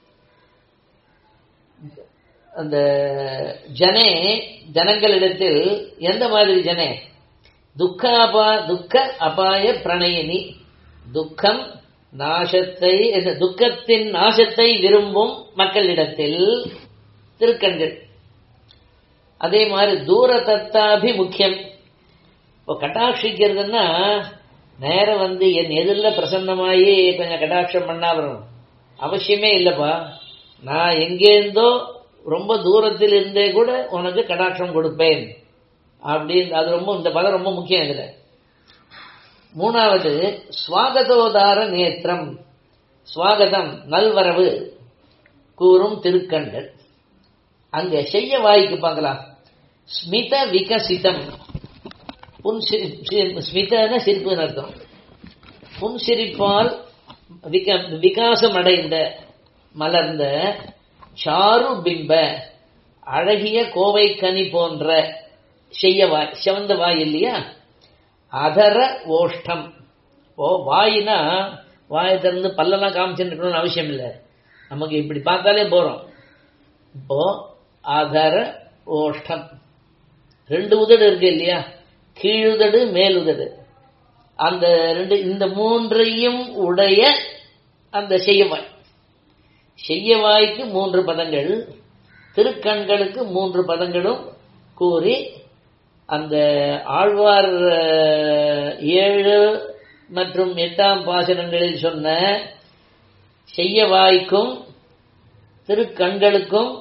அந்த ஜனே ஜனங்களிடத்தில் எந்த மாதிரி ஜனே துக்காபா துக்க அபாய பிரணயினி துக்கம் நாசத்தை துக்கத்தின் நாசத்தை விரும்பும் மக்களிடத்தில் திருக்கண்கள் அதே மாதிரி தூர தத்தாபி முக்கியம் இப்போ கட்டாட்சிக்கிறதுன்னா நேரம் வந்து என் எதிரில் பிரசன்னமாயி கொஞ்சம் கட்டாட்சம் பண்ணா வரும் அவசியமே இல்லைப்பா நான் எங்கேருந்தோ ரொம்ப தூரத்தில் இருந்தே கூட உனக்கு கடாட்சம் கொடுப்பேன் அப்படின்னு அது ரொம்ப இந்த பதம் ரொம்ப முக்கியம் இதுல மூணாவது சுவாகதோதார நேத்திரம் சுவாகதம் நல்வரவு கூறும் திருக்கண்கள் அங்க செய்ய வாய்க்கு பார்க்கலாம் ஸ்மித விகசிதம் புன் ஸ்மிதன சிரிப்புன்னு அர்த்தம் புன் சிரிப்பால் விகாசம் அடைந்த மலர்ந்த சாரு பிம்ப அழகிய கோவை கனி போன்ற செய்ய வாய் சிவந்த வாய் இல்லையா அதர ஓஷ்டம் ஓ வாயினா வாயை திறந்து பல்லெல்லாம் காமிச்சுன்னு அவசியம் இல்லை நமக்கு இப்படி பார்த்தாலே போறோம் இப்போ அதர ஓஷ்டம் ரெண்டு உதடு இருக்கு இல்லையா கீழுதடு மேலுதடு அந்த ரெண்டு இந்த மூன்றையும் உடைய அந்த செய்யவாய் செய்யவாய்க்கு மூன்று பதங்கள் திருக்கண்களுக்கு மூன்று பதங்களும் கூறி அந்த ஆழ்வார் ஏழு மற்றும் எட்டாம் பாசனங்களில் சொன்ன செய்யவாய்க்கும் திருக்கண்களுக்கும்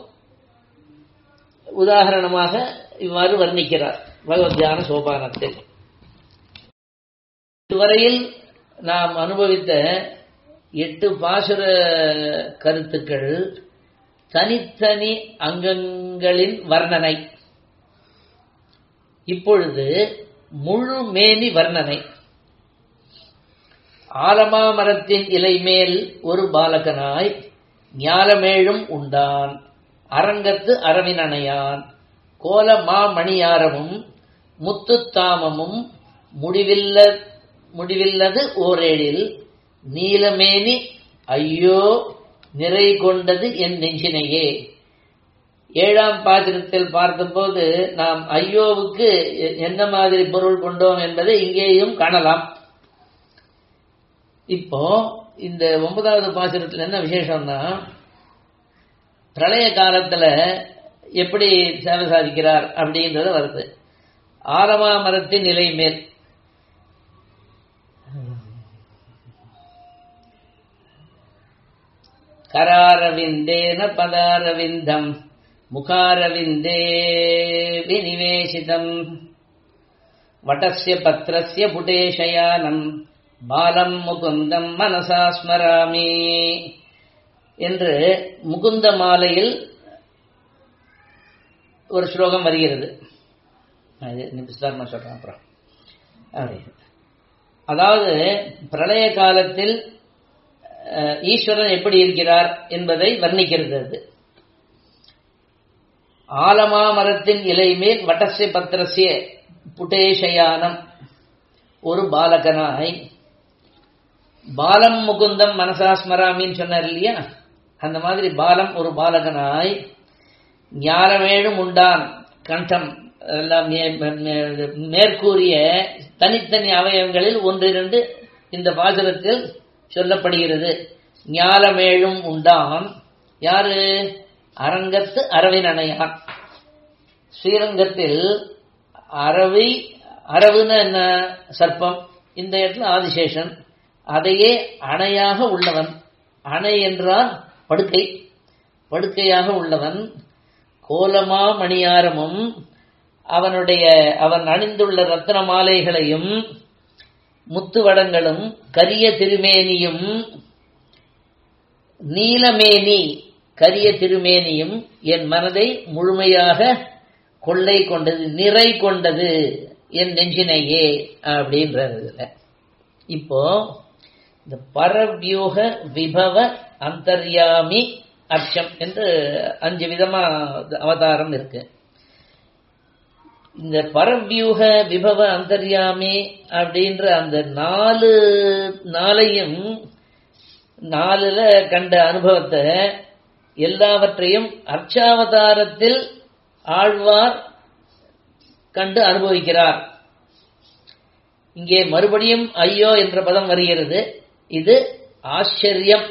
உதாரணமாக இவ்வாறு வர்ணிக்கிறார் பகவத்யான சோபானத்தில் இதுவரையில் நாம் அனுபவித்த எட்டு பாசுர கருத்துக்கள் தனித்தனி அங்கங்களின் வர்ணனை இப்பொழுது முழு மேனி வர்ணனை ஆலமா மரத்தின் இலை மேல் ஒரு பாலகனாய் ஞாலமேழும் உண்டான் அரங்கத்து அரவினனையான் கோல மாமணியாரமும் முத்துத்தாமமும் முடிவில்ல முடிவில்லது ஓரேழில் நீலமேனி ஐயோ நிறை கொண்டது என் நெஞ்சினையே ஏழாம் பாத்திரத்தில் பார்த்தபோது நாம் ஐயோவுக்கு என்ன மாதிரி பொருள் கொண்டோம் என்பதை இங்கேயும் காணலாம் இப்போ இந்த ஒன்பதாவது பாசுரத்தில் என்ன விசேஷம்னா பிரளய காலத்துல எப்படி சேவை சாதிக்கிறார் அப்படின்றது வருது ஆலமா மரத்தின் நிலை மேல் கராரவிந்தேன பதாரவிந்தம் முகாரவிந்தே விநிவேசிதம் வட்டஸ்ய பத்திரஸ்ய புடேஷயானம் பாலம் முகுந்தம் மனசா ஸ்மராமி என்று முகுந்த மாலையில் ஒரு ஸ்லோகம் வருகிறது விஸ்தாரமா சொல்றேன் அப்புறம் அதாவது பிரளய காலத்தில் ஈஸ்வரன் எப்படி இருக்கிறார் என்பதை வர்ணிக்கிறது அது ஆலமா மரத்தின் இலை மேல் வட்டசிய பத்திரசிய புட்டேஷயானம் ஒரு பாலகனாய் பாலம் முகுந்தம் மனசா ஸ்மராமின்னு சொன்னார் இல்லையா அந்த மாதிரி பாலம் ஒரு பாலகனாய் ஞானமேழும் உண்டான் கண்டம் எல்லாம் மேற்கூறிய தனித்தனி அவயவங்களில் ஒன்றிரண்டு இந்த பாசுரத்தில் சொல்லப்படுகிறது ஞாலமேழும் உண்டான் யாரு அரங்கத்து அரவின் அணையான் ஸ்ரீரங்கத்தில் அரவி அரவுன்னு என்ன சர்ப்பம் இந்த இடத்துல ஆதிசேஷன் அதையே அணையாக உள்ளவன் அணை என்றால் படுக்கை படுக்கையாக உள்ளவன் கோலமா மணியாரமும் அவனுடைய அவன் அணிந்துள்ள ரத்ன மாலைகளையும் முத்துவடங்களும் கரிய திருமேனியும் நீலமேனி கரிய திருமேனியும் என் மனதை முழுமையாக கொள்ளை கொண்டது நிறை கொண்டது என் நெஞ்சினையே அப்படின்றதுல இப்போ இந்த பரவியூக விபவ அந்தர்யாமி அர்ச்சம் என்று அஞ்சு விதமா அவதாரம் இருக்கு இந்த பரவியூக விபவ அந்தர்யாமி அப்படின்ற அந்த நாலு நாளையும் நாலுல கண்ட அனுபவத்தை எல்லாவற்றையும் அர்ச்சாவதாரத்தில் ஆழ்வார் கண்டு அனுபவிக்கிறார் இங்கே மறுபடியும் ஐயோ என்ற பதம் வருகிறது இது ஆச்சரியம்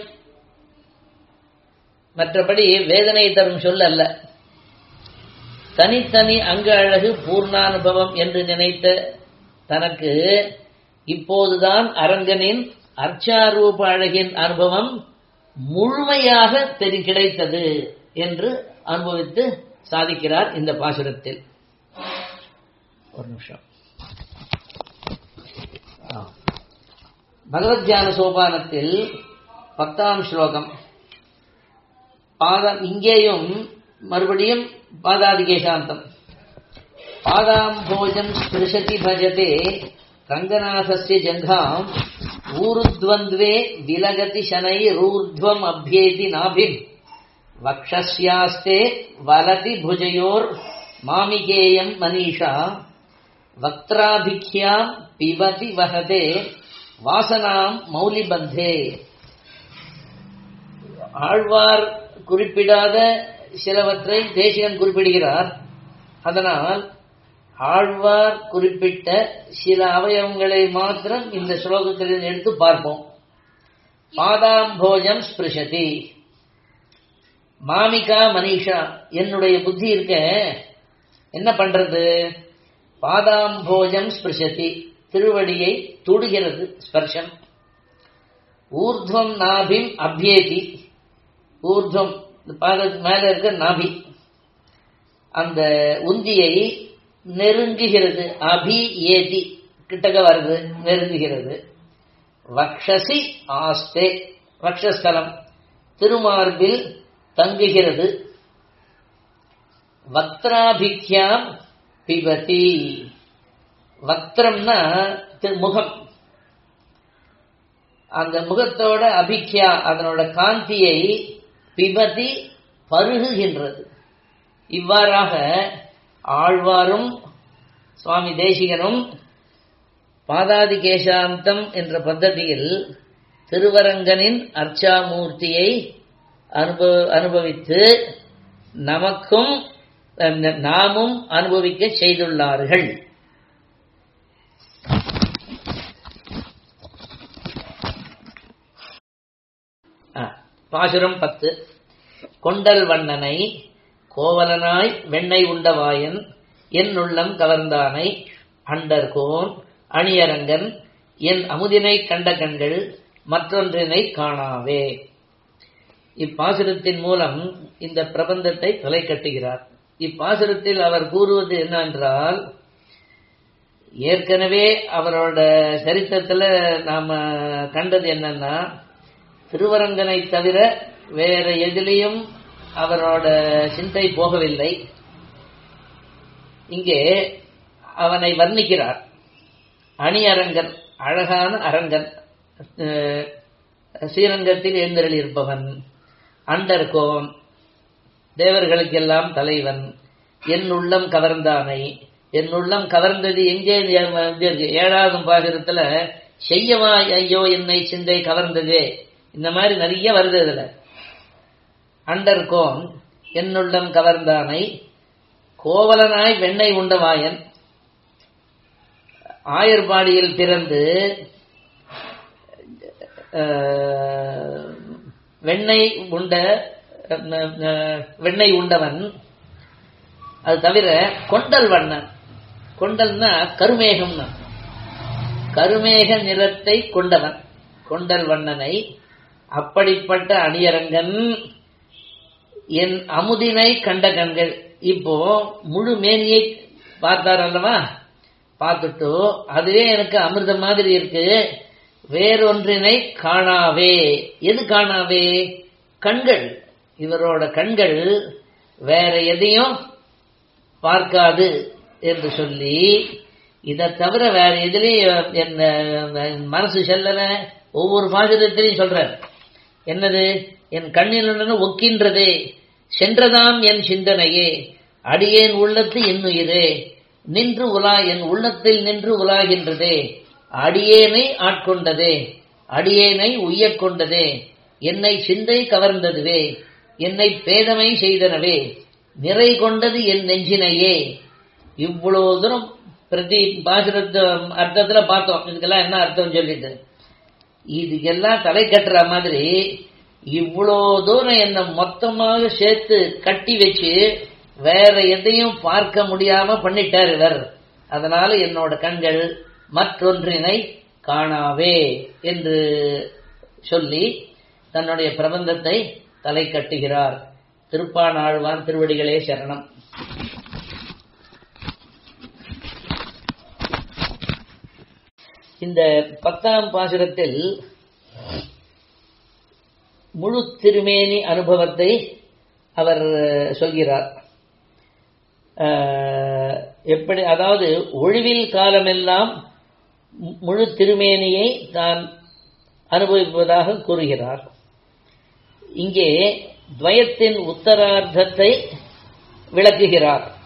மற்றபடி வேதனை தரும் சொல் அல்ல தனித்தனி அங்க அழகு பூர்ணானுபவம் என்று நினைத்த தனக்கு இப்போதுதான் அரங்கனின் அர்ச்சாரூப அழகின் அனுபவம் முழுமையாக தெரி கிடைத்தது என்று அனுபவித்து சாதிக்கிறார் இந்த பாசுரத்தில் ஒரு நிமிஷம் பகவத் தியான சோபானத்தில் பத்தாம் ஸ்லோகம் பாதம் இங்கேயும் மறுபடியும் பாதாதிகேசாந்தம் பாதாம் போஜம் ஸ்பிருஷதி பஜதே ரங்கநாதஸ்ய ஜங்காம் ஊருத்வந்த்வே விலகதி சனை ரூர்த்வம் அபியேதி நாபிம் வக்ஷஸ்யாஸ்தே வலதி புஜயோர் மாமிகேயம் மனிஷா வக்திராபிக்யாம் பிபதி வகதே வாசனாம் மௌலிபந்தே ஆழ்வார் குறிப்பிடாத சிலவற்றை தேசிகன் குறிப்பிடுகிறார் அதனால் ஆழ்வார் குறிப்பிட்ட சில அவயவங்களை மாத்திரம் இந்த ஸ்லோகத்தில் எடுத்து பார்ப்போம் பாதாம்போஜம் ஸ்பிருஷதி மாமிகா மனிஷா என்னுடைய புத்தி இருக்க என்ன பண்றது பாதாம்போஜம் ஸ்பிருஷதி திருவடியை தொடுகிறது ஸ்பர்ஷம் ஊர்துவம் நாபிம் அபியேதி ஊர்துவம் பாதத்துக்கு மேல இருக்க நாபி அந்த உந்தியை நெருங்குகிறது அபி ஏதி கிட்டக்க வருது நெருங்குகிறது வக்ஷசி ஆஸ்தே வக்ஷஸ்தலம் திருமார்பில் தங்குகிறது வக்திராபிக்யாம் பிபதி வக்திரம்னா முகம் அந்த முகத்தோட அபிக்யா அதனோட காந்தியை பிபதி பருகுகின்றது இவ்வாறாக ஆழ்வாரும் சுவாமி தேசிகனும் பாதாதி கேசாந்தம் என்ற பద్ధதியில் திருவரங்கனின் அர்ச்சாமூர்த்தியை அனுபவ அனுபவித்து நமக்கும் நாமும் அனுபவிக்க செய்துள்ளார்கள் பாசுரம் பத்து கொண்டல் வண்ணனை கோவலனாய் வெண்ணெய் உண்டவாயன் என் உள்ளம் கவர்ந்தானை அண்டர்கோன் அணியரங்கன் என் அமுதினை கண்ட கண்கள் மற்றொன்றினை காணாவே இப்பாசுரத்தின் மூலம் இந்த பிரபந்தத்தை தலை கட்டுகிறார் இப்பாசுரத்தில் அவர் கூறுவது என்னவென்றால் ஏற்கனவே அவரோட சரித்திரத்தில் நாம கண்டது என்னன்னா திருவரங்கனை தவிர வேற எதிலையும் அவரோட சிந்தை போகவில்லை இங்கே அவனை வர்ணிக்கிறார் அணி அரங்கன் அழகான அரங்கன் ஸ்ரீரங்கத்தில் எழுந்தருளியிருப்பவன் அண்டர்கோன் தேவர்களுக்கெல்லாம் தலைவன் என் உள்ளம் கவர்ந்தானை என் உள்ளம் கவர்ந்தது எங்கே ஏழாவது பாசுரத்துல செய்யவா ஐயோ என்னை சிந்தை கவர்ந்ததே இந்த மாதிரி நிறைய வருது இதுல அண்டர்கோன் என்னுள்ளம் கவர்ந்தானை கோவலனாய் வெண்ணெய் உண்டவாயன் ஆயர்பாடியில் பிறந்து வெண்ணெய் உண்ட வெண்ணெய் உண்டவன் அது தவிர கொண்டல் வண்ணன் கொண்டல்னா கருமேகம்னா கருமேக நிறத்தை கொண்டவன் கொண்டல் வண்ணனை அப்படிப்பட்ட அணியரங்கன் என் அமுதினை கண்ட கண்கள் இப்போ முழு மேனியை பார்த்தார் அல்லவா பார்த்துட்டு அதுவே எனக்கு அமிர்தம் மாதிரி இருக்கு வேறொன்றினை காணாவே எது காணாவே கண்கள் இவரோட கண்கள் வேற எதையும் பார்க்காது என்று சொல்லி இதை தவிர வேற எதுலையும் என் மனசு செல்லல ஒவ்வொரு பாசுரத்திலையும் சொல்றார் என்னது என் கண்ணில் ஒக்கின்றதே சென்றதாம் என் சிந்தனையே அடியேன் உள்ளத்து என்னுயிரே நின்று உலா என் உள்ளத்தில் நின்று உலாகின்றதே அடியேனை ஆட்கொண்டதே அடியேனை உய்யக் கொண்டதே என்னை சிந்தை கவர்ந்ததுவே என்னை பேதமை செய்தனவே நிறை கொண்டது என் நெஞ்சினையே இவ்வளவு தூரம் பிரதி பாசுரத்த அர்த்தத்துல பார்த்தோம் இதுக்கெல்லாம் என்ன அர்த்தம் சொல்லிட்டு இதுக்கெல்லாம் தலை கட்டுற மாதிரி இவ்வளோ தூரம் என்ன மொத்தமாக சேர்த்து கட்டி வச்சு வேற எதையும் பார்க்க முடியாம பண்ணிட்டார் இவர் அதனால என்னோட கண்கள் மற்றொன்றினை காணாவே என்று சொல்லி தன்னுடைய பிரபந்தத்தை தலை கட்டுகிறார் திருப்பானாழ்வான் திருவடிகளே சரணம் இந்த பத்தாம் பாசுரத்தில் முழு திருமேனி அனுபவத்தை அவர் சொல்கிறார் எப்படி அதாவது ஒழிவில் காலமெல்லாம் முழு திருமேனியை தான் அனுபவிப்பதாக கூறுகிறார் இங்கே துவயத்தின் உத்தரார்த்தத்தை விளக்குகிறார்